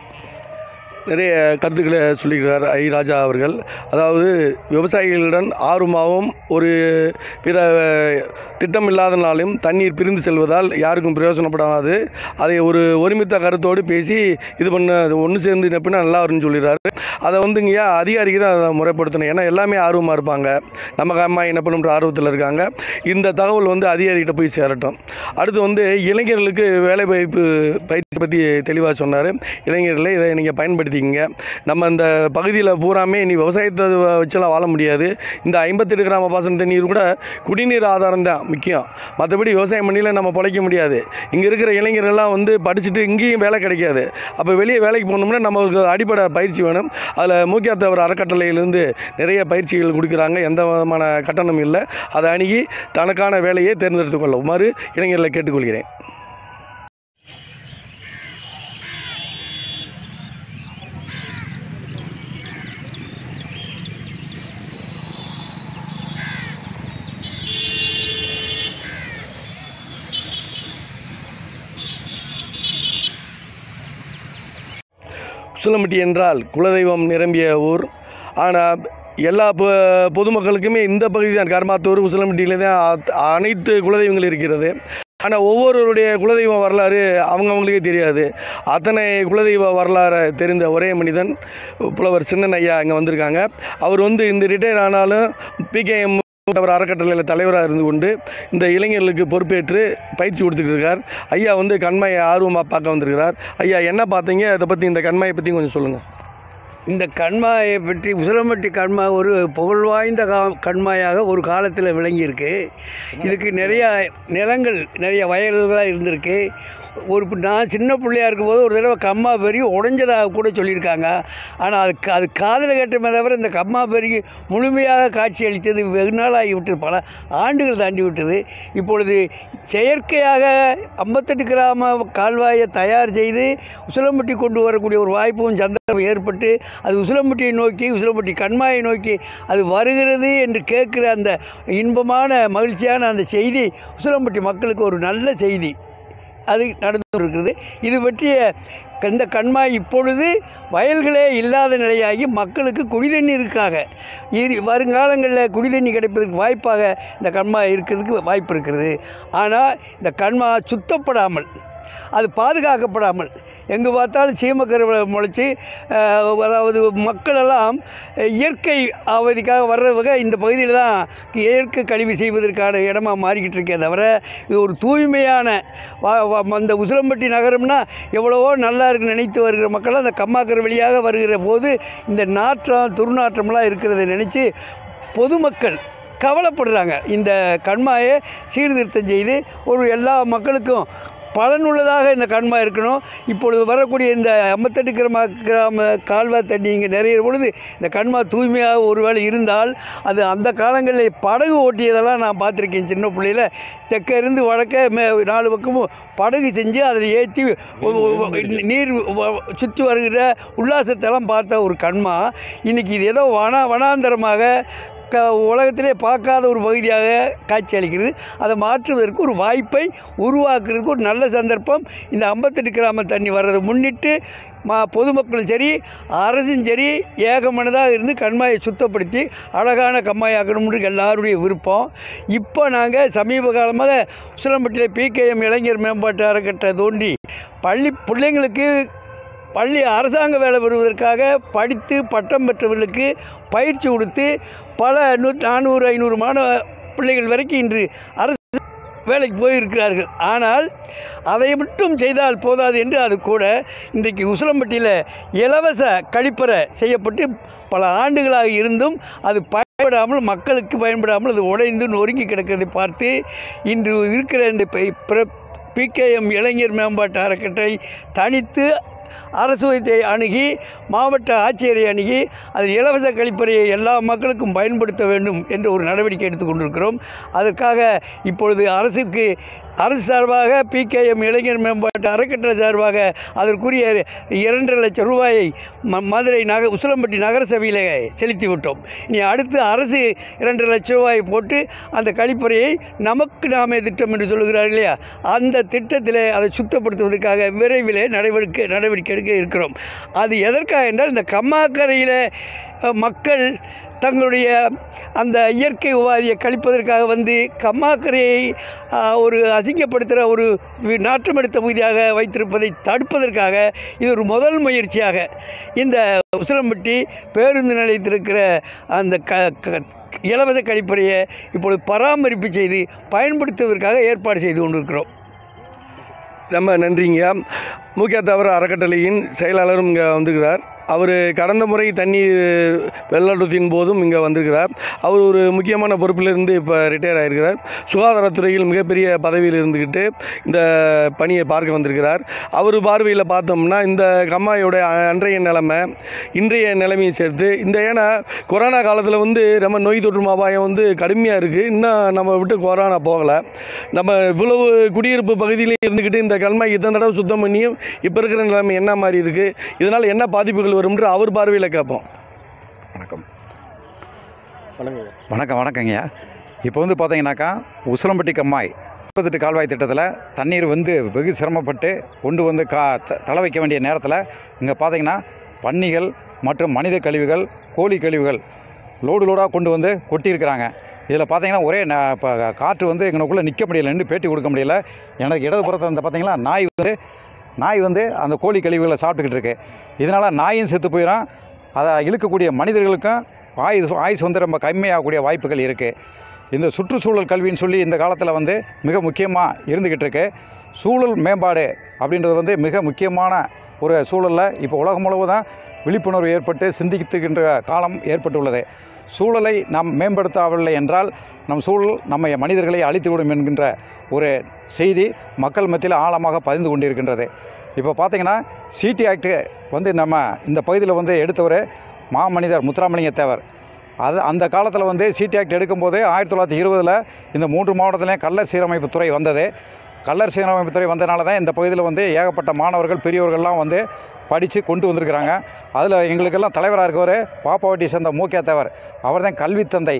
நிறைய கருத்துக்களை சொல்லிக்கிறார் ஐ ராஜா அவர்கள் அதாவது விவசாயிகளுடன் ஆர்வமாகவும் ஒரு பிற திட்டம் இல்லாதனாலும் தண்ணீர் பிரிந்து செல்வதால் யாருக்கும் பிரயோஜனப்படாது அதை ஒரு ஒருமித்த கருத்தோடு பேசி இது பண்ண ஒன்று சேர்ந்து நப்பினா நல்லா வரும்னு சொல்லிடுறாரு அதை வந்துங்கய்யா அதிகாரிக்கு தான் அதை முறைப்படுத்தணும் ஏன்னா எல்லாமே ஆர்வமாக இருப்பாங்க நம்ம அம்மா என்ன பண்ணுன்ற ஆர்வத்தில் இருக்காங்க இந்த தகவல் வந்து அதிகாரிகிட்ட போய் சேரட்டும் அடுத்து வந்து இளைஞர்களுக்கு வேலைவாய்ப்பு பயிற்சி பற்றி தெளிவாக சொன்னார் இளைஞர்களே இதை நீங்கள் பயன்படுத்திக்கங்க நம்ம இந்த பகுதியில் பூராமே நீ விவசாயத்தை வச்செல்லாம் வாழ முடியாது இந்த ஐம்பத்தெட்டு கிராம பாசன தண்ணீர் கூட குடிநீர் ஆதாரம் தான் முக்கியம் மற்றபடி விவசாயம் பண்ணியில் நம்ம பிழைக்க முடியாது இங்கே இருக்கிற இளைஞர்கள்லாம் வந்து படிச்சுட்டு இங்கேயும் வேலை கிடைக்காது அப்போ வெளியே வேலைக்கு போகணும்னா நமக்கு அடிப்படை பயிற்சி வேணும் அதில் மூக்கியாத்தவர் அறக்கட்டளையிலேருந்து நிறைய பயிற்சிகள் கொடுக்குறாங்க எந்த விதமான கட்டணம் இல்லை அதை அணுகி தனக்கான வேலையை தேர்ந்தெடுத்துக் கொள்ளுமாறு இளைஞர்களை கேட்டுக்கொள்கிறேன் உசிலம்பட்டி என்றால் குலதெய்வம் நிரம்பிய ஊர் ஆனால் எல்லா பொ பொதுமக்களுக்குமே இந்த பகுதி தான் கர்மாத்தூர் உசிலம்பட்டியில் தான் அத்- அனைத்து குலதெய்வங்கள் இருக்கிறது ஆனால் ஒவ்வொருவருடைய குலதெய்வ வரலாறு அவங்கவுங்களுக்கே தெரியாது அத்தனை குலதெய்வ வரலாறை தெரிந்த ஒரே மனிதன் புலவர் சின்னன் ஐயா இங்கே வந்திருக்காங்க அவர் வந்து இந்த ரிட்டையர் ஆனாலும் பிகேஎம் அவர் அறக்கட்டளையில் தலைவராக இருந்து கொண்டு இந்த இளைஞர்களுக்கு பொறுப்பேற்று பயிற்சி கொடுத்துட்டு இருக்கார் ஐயா வந்து கண்மாயை ஆர்வமாக பார்க்க வந்திருக்கிறார் ஐயா என்ன பார்த்தீங்க அதை பற்றி இந்த கண்மாயை பற்றி கொஞ்சம் சொல்லுங்கள் இந்த கண்மாயை பற்றி உசிலம்பட்டி கண்மா ஒரு புகழ் வாய்ந்த கா கண்மாயாக ஒரு காலத்தில் விளங்கியிருக்கு இதுக்கு நிறையா நிலங்கள் நிறைய வயல்களாக இருந்திருக்கு ஒரு பு- நான் சின்ன பிள்ளையா இருக்கும்போது ஒரு தடவை கம்மா பெருகி உடைஞ்சதாக கூட சொல்லியிருக்காங்க ஆனால் அது கா- அது காதில் கேட்டமே தவிர இந்த கம்மா பெருகி முழுமையாக காட்சி அளித்தது வெகு நாளாகி விட்டது பல ஆண்டுகள் தாண்டி விட்டது இப்பொழுது செயற்கையாக ஐம்பத்தெட்டு கிராம கால்வாயை தயார் செய்து உசிலம்பட்டி கொண்டு வரக்கூடிய ஒரு வாய்ப்பும் சந்தர்ப்பம் ஏற்பட்டு அது உசிலம்பட்டியை நோக்கி உசிலம்பட்டி கண்மாயை நோக்கி அது வருகிறது என்று கேட்குற அந்த இன்பமான மகிழ்ச்சியான அந்த செய்தி உசிலம்பட்டி மக்களுக்கு ஒரு நல்ல செய்தி அது நடந்து இருக்கிறது இது பற்றிய இந்த கண்மாய் இப்பொழுது வயல்களே இல்லாத நிலையாகி மக்களுக்கு குடிதண்ணீருக்காக இரு வருங்காலங்களில் குடிதண்ணி கிடைப்பதற்கு வாய்ப்பாக இந்த கண்மாய் இருக்கிறதுக்கு வாய்ப்பு இருக்கிறது ஆனால் இந்த கண்மா சுத்தப்படாமல் அது பாதுகாக்கப்படாமல் எங்கே பார்த்தாலும் சீமக்கரை முளைச்சி அஹ், அதாவது மக்களெல்லாம் இயற்கை அவதிக்காக வர்றவங்க இந்த பகுதியில் தான் இயற்கை கழிவு செய்வதற்கான இடமா மாறிக்கிட்டு இருக்கே தவிர இது ஒரு தூய்மையான வ- வ- அந்த உசிலம்பட்டி நகரம்னா எவ்வளவோ நல்லா இருக்குன்னு நினைத்து வருகிற மக்கள் அந்த கம்மாக்கரை வழியாக வருகிற போது இந்த நாற்றம் துர்நாற்றம்லாம் இருக்கிறத நினச்சி பொதுமக்கள் கவலைப்படுறாங்க இந்த கண்மாயை சீர்திருத்தம் செய்து ஒரு எல்லா மக்களுக்கும் பலனுள்ளதாக இந்த கண்மாய் இருக்கணும் இப்பொழுது வரக்கூடிய இந்த ஐம்பத்தெட்டு கிராம கிராம கால்வாய் தண்ணி இங்கே நிறைய பொழுது இந்த கண்மா தூய்மையாக ஒருவேளை இருந்தால் அது அந்த காலங்களில் படகு ஓட்டியதெல்லாம் நான் பார்த்துருக்கேன் சின்ன பிள்ளையில தெற்க இருந்து வடக்க மே நாலு பக்கமும் படகு செஞ்சு அதில் ஏற்றி நீர் வ- சுற்றி வருகிற உல்லாசத்தெல்லாம் பார்த்த ஒரு கண்மா இன்றைக்கி இது ஏதோ வன வனாந்தரமாக க உலகத்திலே பார்க்காத ஒரு பகுதியாக காட்சி அளிக்கிறது அதை மாற்றுவதற்கு ஒரு வாய்ப்பை உருவாக்குறதுக்கு ஒரு நல்ல சந்தர்ப்பம் இந்த ஐம்பத்தெட்டு கிராம தண்ணி வர்றதை முன்னிட்டு மா பொதுமக்களும் சரி அரசும் சரி ஏகமனதாக இருந்து கண்மாயை சுத்தப்படுத்தி அழகான கம்மாயாக்கணும்னு எல்லாருடைய விருப்பம் இப்போ நாங்கள் சமீப காலமாக உசிலம்பட்டியில் பிகேஎம் இளைஞர் மேம்பாட்டு அறக்கட்டளை தோண்டி பள்ளி பிள்ளைங்களுக்கு பள்ளி அரசாங்க வேலை பெறுவதற்காக படித்து பட்டம் பெற்றவர்களுக்கு பயிற்சி கொடுத்து பல நூ நானூறு ஐநூறு மாணவ பிள்ளைகள் வரைக்கும் இன்று அரசு வேலைக்கு போயிருக்கிறார்கள் ஆனால் அதை மட்டும் செய்தால் போதாது என்று அது கூட இன்றைக்கு உசிலம்பட்டியில் இலவச கழிப்பறை செய்யப்பட்டு பல ஆண்டுகளாக இருந்தும் அது பயன்படாமல் மக்களுக்கு பயன்படாமல் அது உடைந்து நொறுங்கி கிடக்கிறதை பார்த்து இன்று இருக்கிற இந்த பிகேஎம் இளைஞர் மேம்பாட்டு அறக்கட்டளை தனித்து அரசுவத்தை அணுகி மாவட்ட ஆட்சியரை அணுகி அதில் இலவச கழிப்பறையை எல்லா மக்களுக்கும் பயன்படுத்த வேண்டும் என்ற ஒரு நடவடிக்கை எடுத்துக்கொண்டிருக்கிறோம் அதற்காக இப்பொழுது அரசுக்கு அரசு சார்பாக பிகேஎம் இளைஞர் மேம்பாட்டு அறக்கட்டளை சார்பாக அதற்குரிய இரண்டரை லட்சம் ரூபாயை ம மதுரை நக உசிலம்பட்டி நகர சபையில் செலுத்தி விட்டோம் இனி அடுத்து அரசு இரண்டரை லட்சம் ரூபாய் போட்டு அந்த கழிப்பறையை நமக்கு நாமே திட்டம் என்று சொல்லுகிறார் இல்லையா அந்த திட்டத்தில் அதை சுத்தப்படுத்துவதற்காக விரைவில் நடவடிக்கை நடவடிக்கை எடுக்க இருக்கிறோம் அது எதற்காக என்றால் இந்த கம்மாக்கரையில் அஹ், மக்கள் தங்களுடைய அந்த இயற்கை உபாதியை கழிப்பதற்காக வந்து கம்மாக்கரையை ஆஹ், ஒரு அசிங்கப்படுத்துகிற ஒரு வி- நாற்றமெடுத்த பகுதியாக வைத்திருப்பதை தடுப்பதற்காக இது ஒரு முதல் முயற்சியாக இந்த உசிலம்பட்டி பேருந்து நிலையத்தில் இருக்கிற அந்த க க- இலவச கழிப்பறையை இப்பொழுது பராமரிப்பு செய்து பயன்படுத்துவதற்காக ஏற்பாடு செய்து கொண்டிருக்கிறோம் ரொம்ப நன்றிங்க முக்கிய தவிர அறக்கட்டளையின் செயலாளரும் இங்கே வந்திருக்கிறார் அவர் கடந்த முறை தண்ணீர் வெள்ளத்தின் போதும் இங்கே வந்திருக்கிறார் அவர் ஒரு முக்கியமான பொறுப்பிலிருந்து இப்போ ரிட்டையர் ஆகிருக்கிறார் சுகாதாரத்துறையில் மிகப்பெரிய பதவியில் இருந்துக்கிட்டு இந்த பணியை பார்க்க வந்திருக்கிறார் அவர் பார்வையில் பார்த்தோம்னா இந்த கம்மாயோட அன்றைய நிலைமை இன்றைய நிலைமையை சேர்த்து இந்த ஏன்னா கொரோனா காலத்தில் வந்து நம்ம நோய் தொற்றும் அபாயம் வந்து கடுமையாக இருக்குது இன்னும் நம்ம விட்டு கொரோனா போகலை நம்ம இவ்வளவு குடியிருப்பு பகுதியிலே இருந்துக்கிட்டு இந்த கல்மாய் இத்தனை தடவை சுத்தம் பண்ணியும் இப்போ இருக்கிற நிலைமை என்ன மாதிரி இருக்குது இதனால் என்ன பாதிப்புகள் வரும்ன்ற அவர் பார்வையில் கேட்போம் வணக்கம் வணக்கம் வணக்கங்கய்யா இப்போ வந்து பார்த்தீங்கன்னாக்கா உசிலம்பட்டி கம்மாய் முப்பத்தெட்டு கால்வாய் திட்டத்தில் தண்ணீர் வந்து வெகு சிரமப்பட்டு கொண்டு வந்து கா த- தள வைக்க வேண்டிய நேரத்தில் இங்கே பார்த்தீங்கன்னா பன்னிகள் மற்றும் மனித கழிவுகள் கோழி கழிவுகள் லோடு லோடாக கொண்டு வந்து கொட்டியிருக்கிறாங்க இதில் பார்த்தீங்கன்னா ஒரே ந- இப்போ காற்று வந்து எங்களுக்குள்ளே நிற்க முடியல நின்று பேட்டி கொடுக்க முடியல எனக்கு இடதுபுறத்தில் வந்து பார்த்தீங்களா நாய் வந்து நாய் வந்து அந்த கோழி கழிவுகளை சாப்பிட்டுக்கிட்டு இருக்கு இதனால் நாயும் செத்து போயிடும் அதை இழுக்கக்கூடிய மனிதர்களுக்கும் ஆயுசு ஆயுசு வந்து ரொம்ப கம்மியாகக்கூடிய வாய்ப்புகள் இருக்குது இந்த சுற்றுச்சூழல் கல்வின்னு சொல்லி இந்த காலத்தில் வந்து மிக முக்கியமாக இருந்துக்கிட்டு இருக்கு சூழல் மேம்பாடு அப்படின்றது வந்து மிக முக்கியமான ஒரு சூழலில் இப்போ உலகம் முழுவதும் விழிப்புணர்வு ஏற்பட்டு சிந்தித்துக்கின்ற காலம் ஏற்பட்டுள்ளது சூழலை நாம் மேம்படுத்தவில்லை என்றால் நம் சூழல் நம்ம மனிதர்களை அழித்துவிடும் என்கின்ற ஒரு செய்தி மக்கள் மத்தியில் ஆழமாக பதிந்து கொண்டிருக்கின்றது இப்போ பார்த்தீங்கன்னா சிடி ஆக்ட் வந்து நம்ம இந்த பகுதியில் வந்து எடுத்தவர் மாமனிதர் முத்துராமலிங்க தேவர் அது அந்த காலத்தில் வந்து சிடி ஆக்ட் எடுக்கும்போது ஆயிரத்தி தொள்ளாயிரத்தி இருபதில் இந்த மூன்று மாவட்டத்திலையும் கள்ளர் சீரமைப்பு துறை வந்தது கள்ளர் சீரமைப்பு துறை வந்தனால தான் இந்த பகுதியில் வந்து ஏகப்பட்ட மாணவர்கள் பெரியவர்கள்லாம் வந்து படித்து கொண்டு வந்திருக்கிறாங்க அதில் எங்களுக்கெல்லாம் தலைவராக இருக்கவர் பாப்பாவட்டி சேர்ந்த மூக்கே தேவர் அவர் தான் கல்வி தந்தை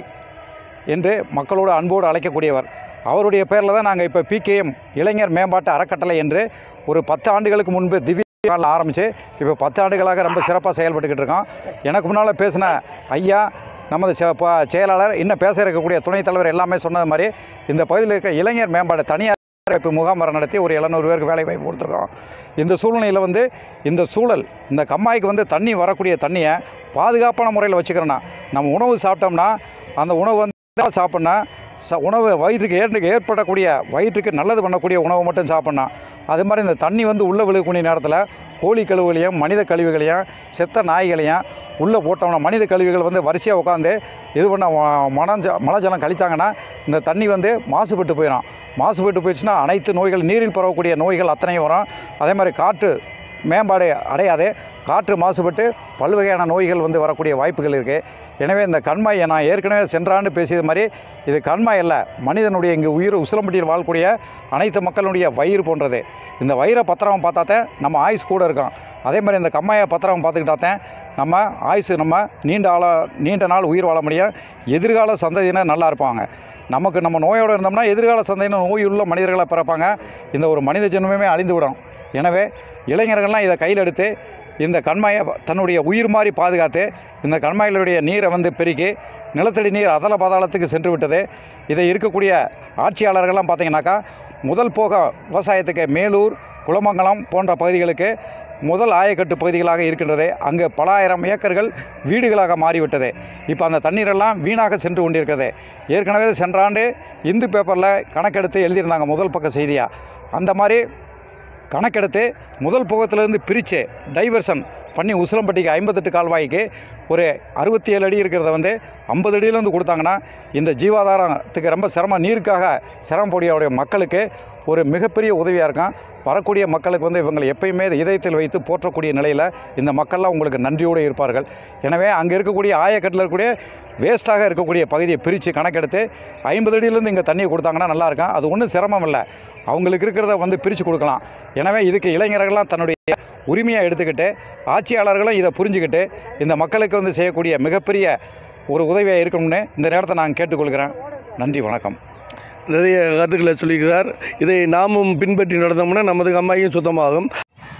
என்று மக்களோடு அன்போடு அழைக்கக்கூடியவர் அவருடைய பேரில் தான் நாங்கள் இப்போ பிகேஎம் இளைஞர் மேம்பாட்டு அறக்கட்டளை என்று ஒரு பத்து ஆண்டுகளுக்கு முன்பு திவ்ய நாளில் ஆரம்பித்து இப்போ பத்து ஆண்டுகளாக ரொம்ப சிறப்பாக செயல்பட்டுக்கிட்டு இருக்கோம் எனக்கு முன்னால் பேசின ஐயா நமது செ- ப- செயலாளர் இன்னும் பேச இருக்கக்கூடிய துணைத் தலைவர் எல்லாமே சொன்னது மாதிரி இந்த பகுதியில் இருக்க இளைஞர் மேம்பாடு தனியார் வாய்ப்பு முகாமரம் நடத்தி ஒரு எழுநூறு பேருக்கு வேலை வாய்ப்பு கொடுத்துருக்கோம் இந்த சூழ்நிலையில் வந்து இந்த சூழல் இந்த கம்மாய்க்கு வந்து தண்ணி வரக்கூடிய தண்ணியை பாதுகாப்பான முறையில் வச்சுக்கிறோன்னா நம்ம உணவு சாப்பிட்டோம்னா அந்த உணவு வந்து சாப்பிட்னா ச உணவு வயிற்றுக்கு ஏற்று ஏற்படக்கூடிய வயிற்றுக்கு நல்லது பண்ணக்கூடிய உணவை மட்டும் சாப்பிட்ணும் அது மாதிரி இந்த தண்ணி வந்து உள்ளே விழுகக்கூடிய நேரத்தில் கோழி கழிவுகளையும் மனித கழிவுகளையும் செத்த நாய்களையும் உள்ளே போட்டோம்னா மனித கழிவுகள் வந்து வரிசையாக உட்காந்து இது பண்ண மனம் மழை ஜலம் கழித்தாங்கன்னா இந்த தண்ணி வந்து மாசுபட்டு போயிடும் மாசுபட்டு போயிடுச்சுன்னா அனைத்து நோய்கள் நீரில் பரவக்கூடிய நோய்கள் அத்தனையும் வரும் அதே மாதிரி காற்று மேம்பாடு அடையாது காற்று மாசுபட்டு பல்வகையான நோய்கள் வந்து வரக்கூடிய வாய்ப்புகள் இருக்குது எனவே இந்த கண்மாயை நான் ஏற்கனவே சென்ற ஆண்டு பேசியது மாதிரி இது கண்மாய் அல்ல மனிதனுடைய இங்கே உயிர் உசிலம்பட்டியில் வாழக்கூடிய அனைத்து மக்களுடைய வயிறு போன்றது இந்த வயிறை பத்திரம் பார்த்தாத்தான் நம்ம ஆயுஸ் கூட இருக்கும் அதே மாதிரி இந்த கம்மாயை பத்திரம் பார்த்துக்கிட்டாத்தான் நம்ம ஆயுசு நம்ம நீண்ட ஆள நீண்ட நாள் உயிர் வாழ முடியும் எதிர்கால சந்ததியினர் நல்லா இருப்பாங்க நமக்கு நம்ம நோயோடு இருந்தோம்னா எதிர்கால சந்ததியினர் நோய் உள்ள மனிதர்களாக பிறப்பாங்க இந்த ஒரு மனித ஜென்மமே அழிந்து விடும் எனவே இளைஞர்கள்லாம் இதை கையில் எடுத்து இந்த கண்மாயை தன்னுடைய உயிர் மாதிரி பாதுகாத்து இந்த கண்மாயிலுடைய நீரை வந்து பெருக்கி நிலத்தடி நீர் அதல பாதாளத்துக்கு சென்று விட்டது இதை இருக்கக்கூடிய ஆட்சியாளர்கள்லாம் பார்த்தீங்கன்னாக்கா முதல் போக விவசாயத்துக்கு மேலூர் குளமங்கலம் போன்ற பகுதிகளுக்கு முதல் ஆயக்கட்டு பகுதிகளாக இருக்கின்றது அங்கு பல ஆயிரம் ஏக்கர்கள் வீடுகளாக மாறிவிட்டது இப்போ அந்த தண்ணீரெல்லாம் வீணாக சென்று கொண்டிருக்கிறது ஏற்கனவே சென்ற ஆண்டு இந்து பேப்பரில் கணக்கெடுத்து எழுதியிருந்தாங்க முதல் பக்க செய்தியாக அந்த மாதிரி கணக்கெடுத்து முதல் போகத்திலேருந்து பிரித்து டைவர்ஷன் பண்ணி உசிலம்பட்டிக்கு ஐம்பத்தெட்டு கால்வாய்க்கு ஒரு அறுபத்தி ஏழு அடி இருக்கிறத வந்து ஐம்பது அடியிலேருந்து கொடுத்தாங்கன்னா இந்த ஜீவாதாரத்துக்கு ரொம்ப சிரமம் நீருக்காக சிரமப்படிய மக்களுக்கு ஒரு மிகப்பெரிய உதவியாக இருக்கும் வரக்கூடிய மக்களுக்கு வந்து இவங்களை எப்பயுமே இதயத்தில் வைத்து போற்றக்கூடிய நிலையில் இந்த மக்கள்லாம் உங்களுக்கு நன்றியோடு இருப்பார்கள் எனவே அங்கே இருக்கக்கூடிய ஆயக்கட்டில் இருக்கக்கூடிய வேஸ்ட்டாக இருக்கக்கூடிய பகுதியை பிரித்து கணக்கெடுத்து ஐம்பது அடியிலேருந்து இங்கே தண்ணியை கொடுத்தாங்கன்னா நல்லாயிருக்கும் அது ஒன்றும் சிரமம் இல்லை அவங்களுக்கு இருக்கிறத வந்து பிரித்து கொடுக்கலாம் எனவே இதுக்கு இளைஞர்கள்லாம் தன்னுடைய உரிமையை எடுத்துக்கிட்டு ஆட்சியாளர்களும் இதை புரிஞ்சுக்கிட்டு இந்த மக்களுக்கு வந்து செய்யக்கூடிய மிகப்பெரிய ஒரு உதவியாக இருக்கணும்னு இந்த நேரத்தை நான் கேட்டுக்கொள்கிறேன் நன்றி வணக்கம் நிறைய கருத்துக்களை சொல்லியிருக்கிறார் இதை நாமும் பின்பற்றி நடந்தோம்னா நமது கம்மாயும் சுத்தமாகும்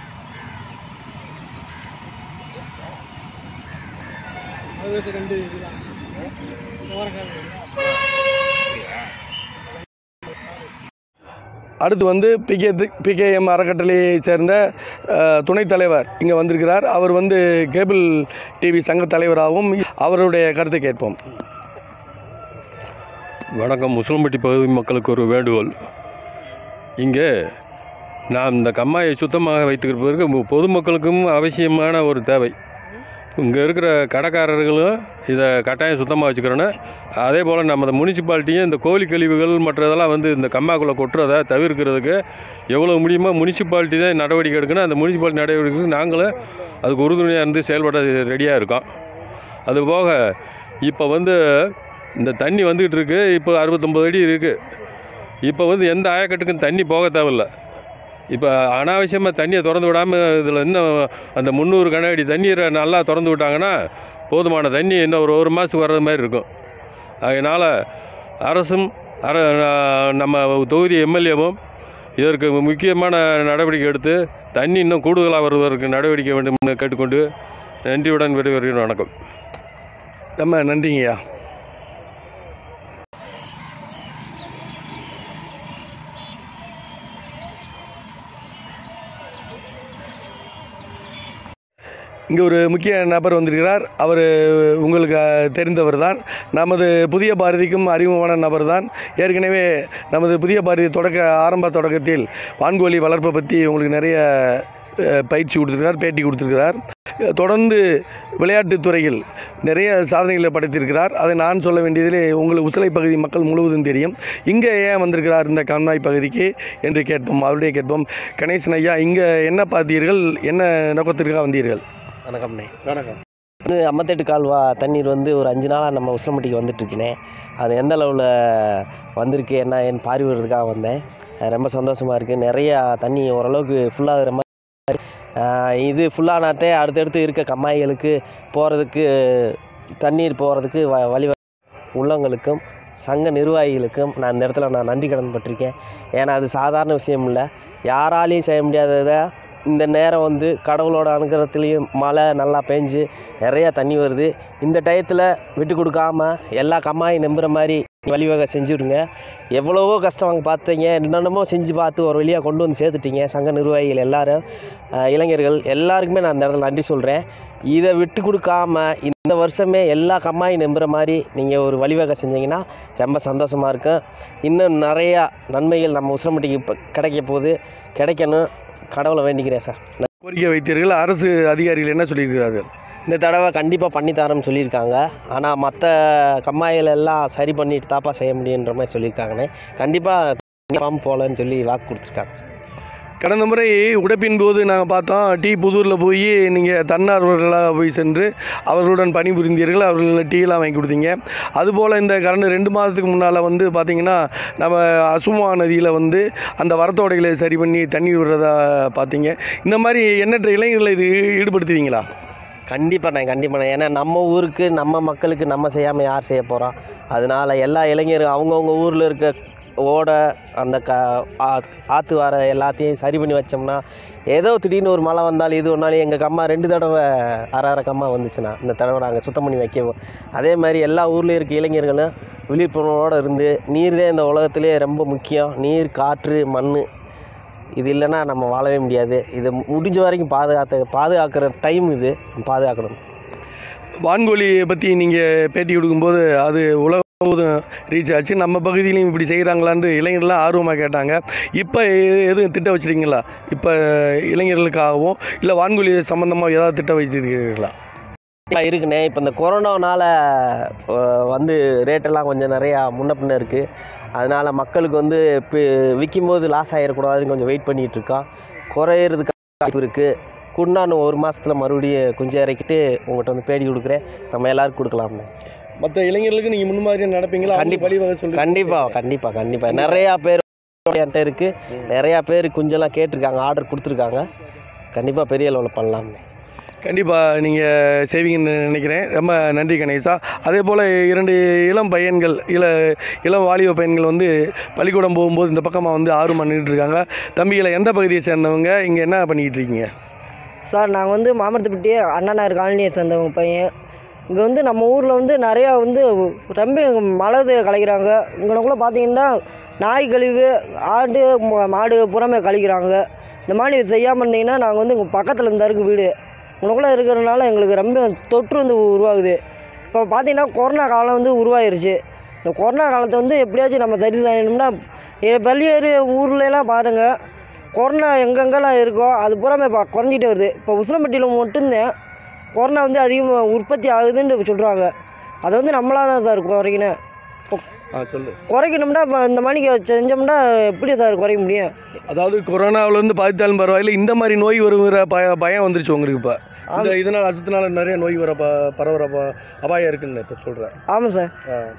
அடுத்து வந்து பிகே பிகேஎம் அறக்கட்டளையை சேர்ந்த அஹ், துணைத் தலைவர் இங்கே வந்திருக்கிறார் அவர் வந்து கேபிள் டிவி சங்க தலைவராகவும் அவருடைய கருத்தை கேட்போம் வணக்கம் முஸ்லம்பட்டி பகுதி மக்களுக்கு ஒரு வேண்டுகோள் இங்கே நாம் இந்த கம்மாயை சுத்தமாக வைத்துக்கிறதற்கு மு- பொதுமக்களுக்கும் அவசியமான ஒரு தேவை இங்கே இருக்கிற கடைக்காரர்களும் இதை கட்டாயம் சுத்தமாக வச்சுக்கிறோன்னு அதே போல் நம்ம முனிசிபாலிட்டியும் இந்த கோழி கழிவுகள் மற்றதெல்லாம் வந்து இந்த கம்மாக்குள்ளே கொட்டுறதை தவிர்க்கிறதுக்கு எவ்வளோ முடியுமோ முனிசிபாலிட்டி தான் நடவடிக்கை எடுக்கணும் அந்த முனிசிபாலிட்டி நடவடிக்கை நாங்களும் அதுக்கு உறுதுணையாக இருந்து செயல்பட ரெடியாக இருக்கோம் அதுபோக இப்போ வந்து இந்த தண்ணி வந்துக்கிட்டு இருக்கு இப்போ அறுபத்தொம்பது அடி இருக்குது இப்போ வந்து எந்த ஆயக்கட்டுக்கும் தண்ணி போக தேவையில்ல இப்போ அனாவசியமாக தண்ணியை திறந்து விடாமல் இதில் இன்னும் அந்த முந்நூறு கன அடி தண்ணீரை நல்லா திறந்து விட்டாங்கன்னா போதுமான தண்ணி இன்னும் ஒரு ஒரு மாதத்துக்கு வர்றது மாதிரி இருக்கும் அதனால் அரசும் அர நம்ம தொகுதி எம்எல்ஏவும் இதற்கு முக்கியமான நடவடிக்கை எடுத்து தண்ணி இன்னும் கூடுதலாக வருவதற்கு நடவடிக்கை வேண்டும்னு கேட்டுக்கொண்டு நன்றியுடன் விடைபெறுகிறேன் வணக்கம் ரொம்ப நன்றிங்கய்யா இங்கே ஒரு முக்கிய நபர் வந்திருக்கிறார் அவர் உங்களுக்கு அஹ், தெரிந்தவர் தான் நமது புதிய பாரதிக்கும் அறிமுகமான நபர் தான் ஏற்கனவே நமது புதிய பாரதி தொடக்க ஆரம்ப தொடக்கத்தில் வான்கோழி வளர்ப்பை பற்றி உங்களுக்கு நிறைய அஹ், பயிற்சி கொடுத்துருக்கிறார் பேட்டி கொடுத்துருக்கிறார் தொடர்ந்து விளையாட்டுத் துறையில் நிறைய சாதனைகளை படைத்திருக்கிறார் அதை நான் சொல்ல வேண்டியதிலே உங்களுக்கு உசிலை பகுதி மக்கள் முழுவதும் தெரியும் இங்கே ஏன் வந்திருக்கிறார் இந்த கண்மாய் பகுதிக்கு என்று கேட்போம் அவருடைய கேட்போம் கணேசன் ஐயா இங்கே என்ன பார்த்தீர்கள் என்ன நோக்கத்திற்காக வந்தீர்கள் வணக்கம்ண்ணே வணக்கம் வந்து ஐம்பத்தெட்டு கால்வா தண்ணீர் வந்து ஒரு அஞ்சு நாளாக நம்ம உசிலம்பட்டிக்கு வந்துட்டுருக்குண்ணே அது எந்த அளவில் வந்திருக்கு என்ன ஏன்னு பார்வையிடுறதுக்காக வந்தேன் அஹ் ரொம்ப சந்தோஷமாக இருக்குது நிறையா தண்ணி ஓரளவுக்கு ஃபுல்லாகிற மாதிரி அஹ் இது ஃபுல்லானாத்தே அடுத்தடுத்து இருக்க கம்மாய்களுக்கு போகிறதுக்கு தண்ணீர் போகிறதுக்கு வ வழி உள்ளவங்களுக்கும் சங்க நிர்வாகிகளுக்கும் நான் இந்த இடத்துல நான் நன்றி கடன் பட்டிருக்கேன் ஏன்னா அது சாதாரண விஷயம் இல்லை யாராலையும் செய்ய முடியாததை இந்த நேரம் வந்து கடவுளோட அனுகிரகத்துலேயும் மழை நல்லா பெஞ்சு நிறையா தண்ணி வருது இந்த டயத்தில் விட்டு கொடுக்காம எல்லா கம்மாயும் நம்புகிற மாதிரி வழிவகை செஞ்சுடுங்க எவ்வளவோ கஷ்டம் அவங்க பார்த்தீங்க என்னென்னமோ செஞ்சு பார்த்து ஒரு வழியாக கொண்டு வந்து சேர்த்துட்டீங்க சங்க நிர்வாகிகள் எல்லாரும் அஹ், இளைஞர்கள் எல்லாருக்குமே நான் இந்த இடத்துல நன்றி சொல்கிறேன் இதை விட்டு கொடுக்காம இந்த வருஷமே எல்லா கம்மாயும் நம்புகிற மாதிரி நீங்கள் ஒரு வழிவகை செஞ்சீங்கன்னா ரொம்ப சந்தோஷமாக இருக்கும் இன்னும் நிறையா நன்மைகள் நம்ம உசிலம்பட்டிக்கு இப்போ கிடைக்க போகுது கிடைக்கணும் கடவுளை வேண்டிக்கிறேன் சார் கோரிக்கை வைத்தீர்கள் அரசு அதிகாரிகள் என்ன சொல்லியிருக்கிறார்கள் இந்த தடவை கண்டிப்பாக பண்ணித்தரேன்னு சொல்லியிருக்காங்க ஆனால் மற்ற கம்மாய்கள் எல்லாம் சரி பண்ணிட்டு தாப்பா செய்ய முடியுன்ற மாதிரி சொல்லியிருக்காங்கண்ணே கண்டிப்பாக போகலன்னு சொல்லி வாக்கு கொடுத்துருக்காங்க சார் கடந்த முறை உடைப்பின் போது நாங்கள் பார்த்தோம் டீ புதூரில் போய் நீங்கள் தன்னார்வலர்களாக போய் சென்று அவர்களுடன் பணிபுரிந்தீர்கள் அவர்கள் டீலாம் வாங்கி கொடுத்தீங்க அதுபோல் இந்த கடந்த ரெண்டு மாதத்துக்கு முன்னால் வந்து பார்த்திங்கன்னா நம்ம அசுமா நதியில் வந்து அந்த வரத்தோடைகளை சரி பண்ணி தண்ணீர் விடுறதா பார்த்தீங்க இந்த மாதிரி எண்ணற்ற இளைஞர்களை இது ஈடுபடுத்துவீங்களா கண்டிப்பாண்ணே கண்டிப்பாண்ணே ஏன்னா நம்ம ஊருக்கு நம்ம மக்களுக்கு நம்ம செய்யாமல் யார் செய்ய போகிறோம் அதனால எல்லா இளைஞரும் அவங்கவுங்க ஊரில் இருக்க ஓடை அந்த க ஆ- ஆற்று வார எல்லாத்தையும் சரி பண்ணி வச்சோம்னா ஏதோ திடீர்னு ஒரு மழை வந்தாலும் இது ஒன்றாலும் எங்கள் கம்மா ரெண்டு தடவை அரை அரை கம்மா வந்துச்சுன்னா இந்த தடவை நாங்கள் சுத்தம் பண்ணி வைக்கவும் அதே மாதிரி எல்லா ஊர்லேயும் இருக்க இளைஞர்களும் விழிப்புணர்வோடு இருந்து நீர் தான் இந்த உலகத்திலே ரொம்ப முக்கியம் நீர் காற்று மண் இது இல்லைன்னா நம்ம வாழவே முடியாது இது முடிஞ்ச வரைக்கும் பாதுகாத்த பாதுகாக்கிற டைம் இது பாதுகாக்கணும் வான்கோழியை பற்றி நீங்கள் பேட்டி கொடுக்கும்போது அது உலக முழுவதும் ரீச் ஆச்சு நம்ம பகுதியிலையும் இப்படி செய்கிறாங்களான்னு இளைஞர்கள்லாம் ஆர்வமாக கேட்டாங்க இப்போ எதுவும் திட்டம் வச்சுருக்கீங்களா இப்போ இளைஞர்களுக்காகவும் இல்லை வான்கோழி சம்மந்தமாக ஏதாவது திட்டம் வச்சுருக்கீங்களா கண்டிப்பா இருக்குண்ணே இப்போ இந்த கொரோனானால அஹ், வந்து ரேட்டெல்லாம் கொஞ்சம் நிறையா முன்ன பின்ன இருக்குது அதனால் மக்களுக்கு வந்து இப்போ விற்கும்போது லாஸ் ஆகிடக்கூடாதுன்னு கொஞ்சம் வெயிட் பண்ணிகிட்டு இருக்கோம் குறையிறதுக்கு வாய்ப்பு இருக்குது குண்டான்னு ஒரு மாதத்தில் மறுபடியும் குஞ்சு இறக்கிட்டு உங்கள்கிட்ட வந்து பேடி கொடுக்குறேன் நம்ம எல்லாருக்கும் கொடுக்கலாம்ண்ணே மற்ற இளைஞர்களுக்கு நீங்கள் முன்மாதிரியாக நடப்பீங்களா கண்டிப்பா. வழிவகை சொல்லி கண்டிப்பாக கண்டிப்பாக கண்டிப்பாக நிறையா பேர் என்கிட்ட இருக்குது நிறையா பேர் குஞ்செல்லாம் கேட்டிருக்காங்க ஆர்டர் கொடுத்துருக்காங்க கண்டிப்பாக பெரிய அளவில் பண்ணலாம்ண்ணே கண்டிப்பாக நீங்கள் செய்வீங்கன்னு நினைக்கிறேன் ரொம்ப நன்றி கணேசா அதே போல் இரண்டு இளம் பையன்கள் இள இளம் வாலிப பையன்கள் வந்து பள்ளிக்கூடம் போகும்போது இந்த பக்கமாக வந்து ஆர்வமாக நின்றுட்டு இருக்காங்க தம்பிகளை எந்த பகுதியை சேர்ந்தவங்க இங்கே என்ன பண்ணிக்கிட்டு இருக்கீங்க சார் நாங்கள் வந்து மாமரத்துப்பட்டி அண்ணனார் காலனியை சேர்ந்தவங்க பையன் இங்கே வந்து நம்ம ஊரில் வந்து நிறையா வந்து ரொம்ப மலது கலைக்கிறாங்க இங்கனக்குள்ளே பார்த்தீங்கன்னா நாய் கழிவு ஆடு ம- மாடு புறமே கழிக்கிறாங்க இந்த மாதிரி செய்யாமல் இருந்தீங்கன்னா நாங்கள் வந்து இங்கே பக்கத்தில் இருந்தா இருக்கு வீடு இங்கனக்குள்ளே இருக்கிறதுனால எங்களுக்கு ரொம்ப தொற்று வந்து உருவாகுது இப்போ பார்த்தீங்கன்னா கொரோனா காலம் வந்து உருவாயிருச்சு இந்த கொரோனா காலத்தை வந்து எப்படியாச்சும் நம்ம சரி செய்யணும்னா எ- வெளியேறு ஊர்லலாம் பாருங்கள் கொரோனா எங்கெங்கெல்லாம் இருக்கோ அது பூராமே இப்போ குறைஞ்சிட்டே வருது இப்போ உசிலம்பட்டியில் மட்டும்தான் கொரோனா வந்து அதிகமாக உற்பத்தி ஆகுதுன்னு சொல்கிறாங்க அதை வந்து நம்மளாக தான் சார் குறைக்கணும் ஆ சொல்லு குறைக்கணும்னா இப்போ இந்த மணிக்கு செஞ்சோம்னா எப்படி சார் குறைக்க முடியும் அதாவது கொரோனாவிலேருந்து பாதித்தாலும் பரவாயில்ல இந்த மாதிரி நோய் வருகிற பய பயம் வந்துருச்சு உங்களுக்கு இப்போ இந்த இதனால் அசுத்தினால நிறைய நோய் வர ப பரவுற ப அபாயம் இருக்குன்னு இப்போ சொல்கிறேன் ஆமாம் சார்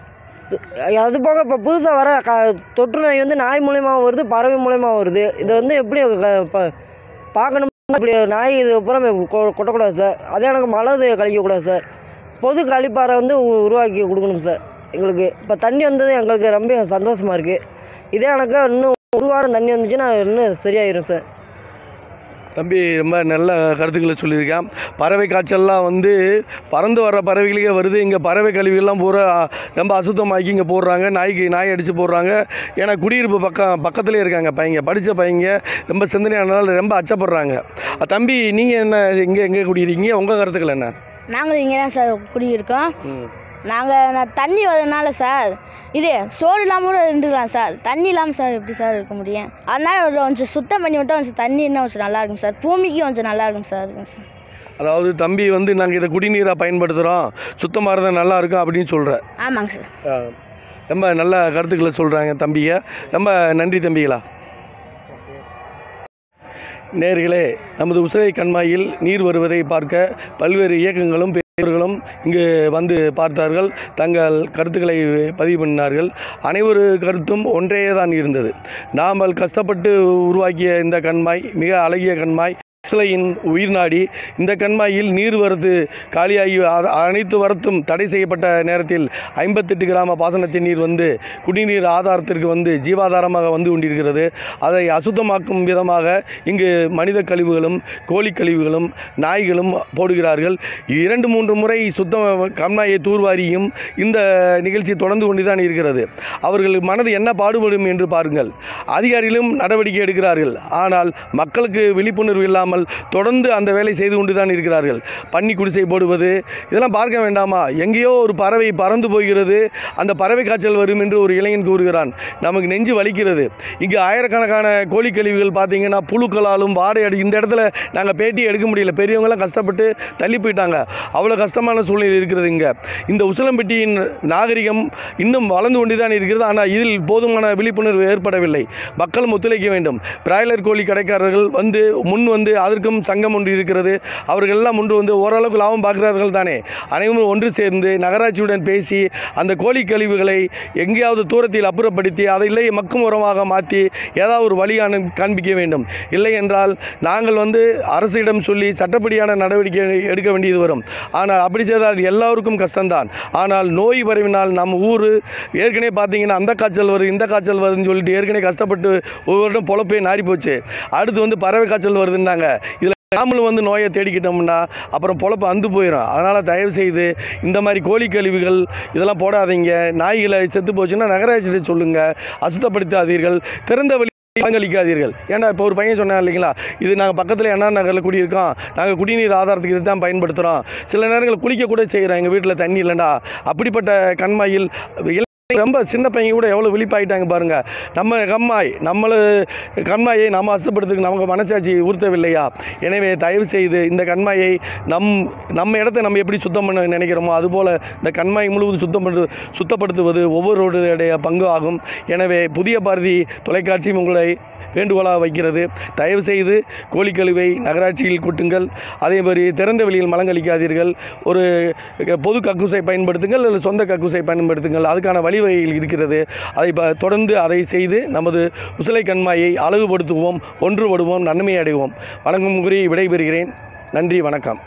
அது போக இப்போ புதுசாக வர க தொற்று நோய் வந்து நாய் மூலியமாக வருது பறவை மூலியமாக வருது இது வந்து எப்படி க- ப- பார்க்கணும்னா இப்படி நாய் இது புறம் கொட்டக்கூடாது சார் அதே எனக்கு மலது கழிக்கக்கூடாது சார் பொது கழிப்பாறை வந்து உ- உருவாக்கி கொடுக்கணும் சார் எங்களுக்கு இப்போ தண்ணி வந்தது எங்களுக்கு ரொம்ப சந்தோஷமாக இருக்குது இதே எனக்கு இன்னும் ஒரு வாரம் தண்ணி வந்துச்சுன்னா இன்னும் சரியாயிரும் சார் தம்பி ரொம்ப நல்ல கருத்துக்களை சொல்லியிருக்கேன் பறவை காய்ச்சல்லாம் வந்து பறந்து வர பறவைகளுக்கே வருது இங்கே பறவை கழிவுகள்லாம் பூரா ரொம்ப அசுத்தமாக்கி இங்கே போடுறாங்க நாய்க்கு நாய் அடித்து போடுறாங்க ஏன்னா குடியிருப்பு பக்கம் பக்கத்துலேயே இருக்காங்க பையங்க படித்த பையங்க ரொம்ப சிந்தனையானதால் ரொம்ப அச்சப்படுறாங்க அஹ் தம்பி நீங்கள் என்ன இங்கே எங்கே குடியிருக்கீங்க உங்கள் கருத்துக்கள் என்ன நாங்களும் இங்கே தான் சார் குடியிருக்கோம் ம் நாங்கள் தண்ணி வரதுனால சார் இது சோறு இல்லாமல் கூட இருந்துக்கலாம் சார் தண்ணி இல்லாமல் சார் எப்படி சார் இருக்க முடியும் அதனால் ஒரு கொஞ்சம் சுத்தம் பண்ணி விட்டா கொஞ்சம் தண்ணி இன்னும் கொஞ்சம் நல்லா இருக்கும் சார் பூமிக்கும் கொஞ்சம் நல்லா இருக்கும் சார் இருக்கும் சார் அதாவது தம்பி வந்து நாங்கள் இதை குடிநீராக பயன்படுத்துகிறோம் சுத்தமாக இருந்தால் நல்லா இருக்கும் அப்படின்னு சொல்கிறேன் ஆமாங்க சார் ரொம்ப நல்ல கருத்துக்களை சொல்கிறாங்க தம்பியை ரொம்ப நன்றி தம்பிகளா நேர்களே நமது உசிரை கண்மாயில் நீர் வருவதை பார்க்க பல்வேறு இயக்கங்களும் பெரியவர்களும் இங்கு வந்து பார்த்தார்கள் தங்கள் கருத்துக்களை பதிவு பண்ணினார்கள் அனைவரு கருத்தும் ஒன்றே தான் இருந்தது நாமல் கஷ்டப்பட்டு உருவாக்கிய இந்த கண்மாய் மிக அழகிய கண்மாய் உசிலையின் உயிர் நாடி இந்த கண்மாயில் நீர் வரத்து காலியாகி அ- அனைத்து வரத்தும் தடை செய்யப்பட்ட நேரத்தில் ஐம்பத்தெட்டு கிராம பாசனத்தின் நீர் வந்து குடிநீர் ஆதாரத்திற்கு வந்து ஜீவாதாரமாக வந்து கொண்டிருக்கிறது அதை அசுத்தமாக்கும் விதமாக இங்கு மனித கழிவுகளும் கோழி கழிவுகளும் நாய்களும் போடுகிறார்கள் இரண்டு மூன்று முறை சுத்தம் கண்மாயை தூர்வாரியும் இந்த நிகழ்ச்சி தொடர்ந்து கொண்டுதான் இருக்கிறது அவர்கள் மனது என்ன பாடுபடும் என்று பாருங்கள் அதிகாரிகளும் நடவடிக்கை எடுக்கிறார்கள் ஆனால் மக்களுக்கு விழிப்புணர்வு இல்லாமல் தொடர்ந்து அந்த வேலை செய்து கொண்டு தான் இருக்கிறார்கள் பன்னி குடிசை போடுவது இதெல்லாம் பார்க்க வேண்டாமா எங்கேயோ ஒரு பறவை பறந்து போகிறது அந்த பறவை காய்ச்சல் வரும் என்று ஒரு இளைஞன் கூறுகிறான் நமக்கு நெஞ்சு வலிக்கிறது இங்கே ஆயிரக்கணக்கான கோழி கழிவுகள் பார்த்தீங்கன்னா புழுக்களாலும் வாடை அடி இந்த இடத்துல நாங்கள் பேட்டி எடுக்க முடியல பெரியவங்களாம் கஷ்டப்பட்டு தள்ளி போயிட்டாங்க அவ்வளோ கஷ்டமான சூழ்நிலை இருக்கிறது இங்கே இந்த உசிலம்பட்டியின் நாகரிகம் இன்னும் வளர்ந்து கொண்டு தான் இருக்கிறது ஆனால் இதில் போதுமான விழிப்புணர்வு ஏற்படவில்லை மக்களும் ஒத்துழைக்க வேண்டும் பிராய்லர் கோழி கடைக்காரர்கள் வந்து முன் வந்து அதற்கும் சங்கம் ஒன்று இருக்கிறது அவர்கள் எல்லாம் முன்பு வந்து ஓரளவுக்கு லாபம் பார்க்கிறார்கள் தானே அனைவரும் ஒன்று சேர்ந்து நகராட்சியுடன் பேசி அந்த கோழி கழிவுகளை எங்கேயாவது தூரத்தில் அப்புறப்படுத்தி அதை இல்லை மக்கும் உரமாக மாற்றி ஏதாவது ஒரு வழி அனு- காண்பிக்க வேண்டும் இல்லை என்றால் நாங்கள் வந்து அரசிடம் சொல்லி சட்டப்படியான நடவடிக்கை எடுக்க வேண்டியது வரும் ஆனால் அப்படி செய்தால் எல்லாருக்கும் கஷ்டம்தான் ஆனால் நோய் பரவினால் நம்ம ஊர் ஏற்கனவே பார்த்தீங்கன்னா அந்த காய்ச்சல் வருது இந்த காய்ச்சல் வருதுன்னு சொல்லிட்டு ஏற்கனவே கஷ்டப்பட்டு ஒவ்வொருடம் பொழப்பே நாரி போச்சு அடுத்து வந்து பறவை காய்ச்சல் வருதுன்னாங்க இதில் நாமளும் வந்து நோயை தேடிக்கிட்டோம்னா அப்புறம் பொழப்பு அந்து போயிடும் அதனால் தயவு செய்து இந்த மாதிரி கோழி கழிவுகள் இதெல்லாம் போடாதீங்க நாய்களை செத்து போச்சுன்னா நகராட்சியிட்ட சொல்லுங்கள் அசுத்தப்படுத்தாதீர்கள் திறந்த வெளி பங்களிக்காதீர்கள் ஏன்டா இப்போ ஒரு பையன் சொன்னான் இல்லைங்களா இது நாங்கள் பக்கத்தில் அண்ணா நகரில் குடியிருக்கோம் நாங்கள் குடிநீர் ஆதாரத்துக்கு இதை தான் பயன்படுத்துகிறோம் சில நேரங்களில் குளிக்க கூட செய்கிறோம் எங்கள் வீட்டில் தண்ணி இல்லைண்டா அப்படிப்பட்ட கண்மாயில் இள- ரொம்ப சின்ன பையன் கூட எவ்வளோ விழிப்பாயிட்டாங்க பாருங்க நம்ம கம்மாய் நம்மள கண்மாயை நம்ம அசுத்தப்படுத்துக்கு நமக்கு மனசாட்சி உறுத்தவில்லையா எனவே தயவு செய்து இந்த கண்மாயை நம் நம்ம இடத்த நம்ம எப்படி சுத்தம் பண்ண நினைக்கிறோமோ அதுபோல் இந்த கண்மாய் முழுவதும் சுத்தம் பண்ணு சுத்தப்படுத்துவது ஒவ்வொருவருடைய பங்கு ஆகும் எனவே புதிய பாரதி தொலைக்காட்சியும் உங்களை வேண்டுகோளாக வைக்கிறது தயவு செய்து கோழிக்கழிவை நகராட்சியில் கொட்டுங்கள் அதே மாதிரி திறந்த வெளியில் மலங்களிக்காதீர்கள் ஒரு பொது கக்கூசை பயன்படுத்துங்கள் அல்லது சொந்த கக்கூசை பயன்படுத்துங்கள் அதுக்கான வழிவகைகள் இருக்கிறது அதை ப- தொடர்ந்து அதை செய்து நமது உசிலை கண்மாயை அழகுபடுத்துவோம் ஒன்றுபடுவோம் நன்மை அடைவோம் வணக்கம் கூறி விடைபெறுகிறேன் நன்றி வணக்கம்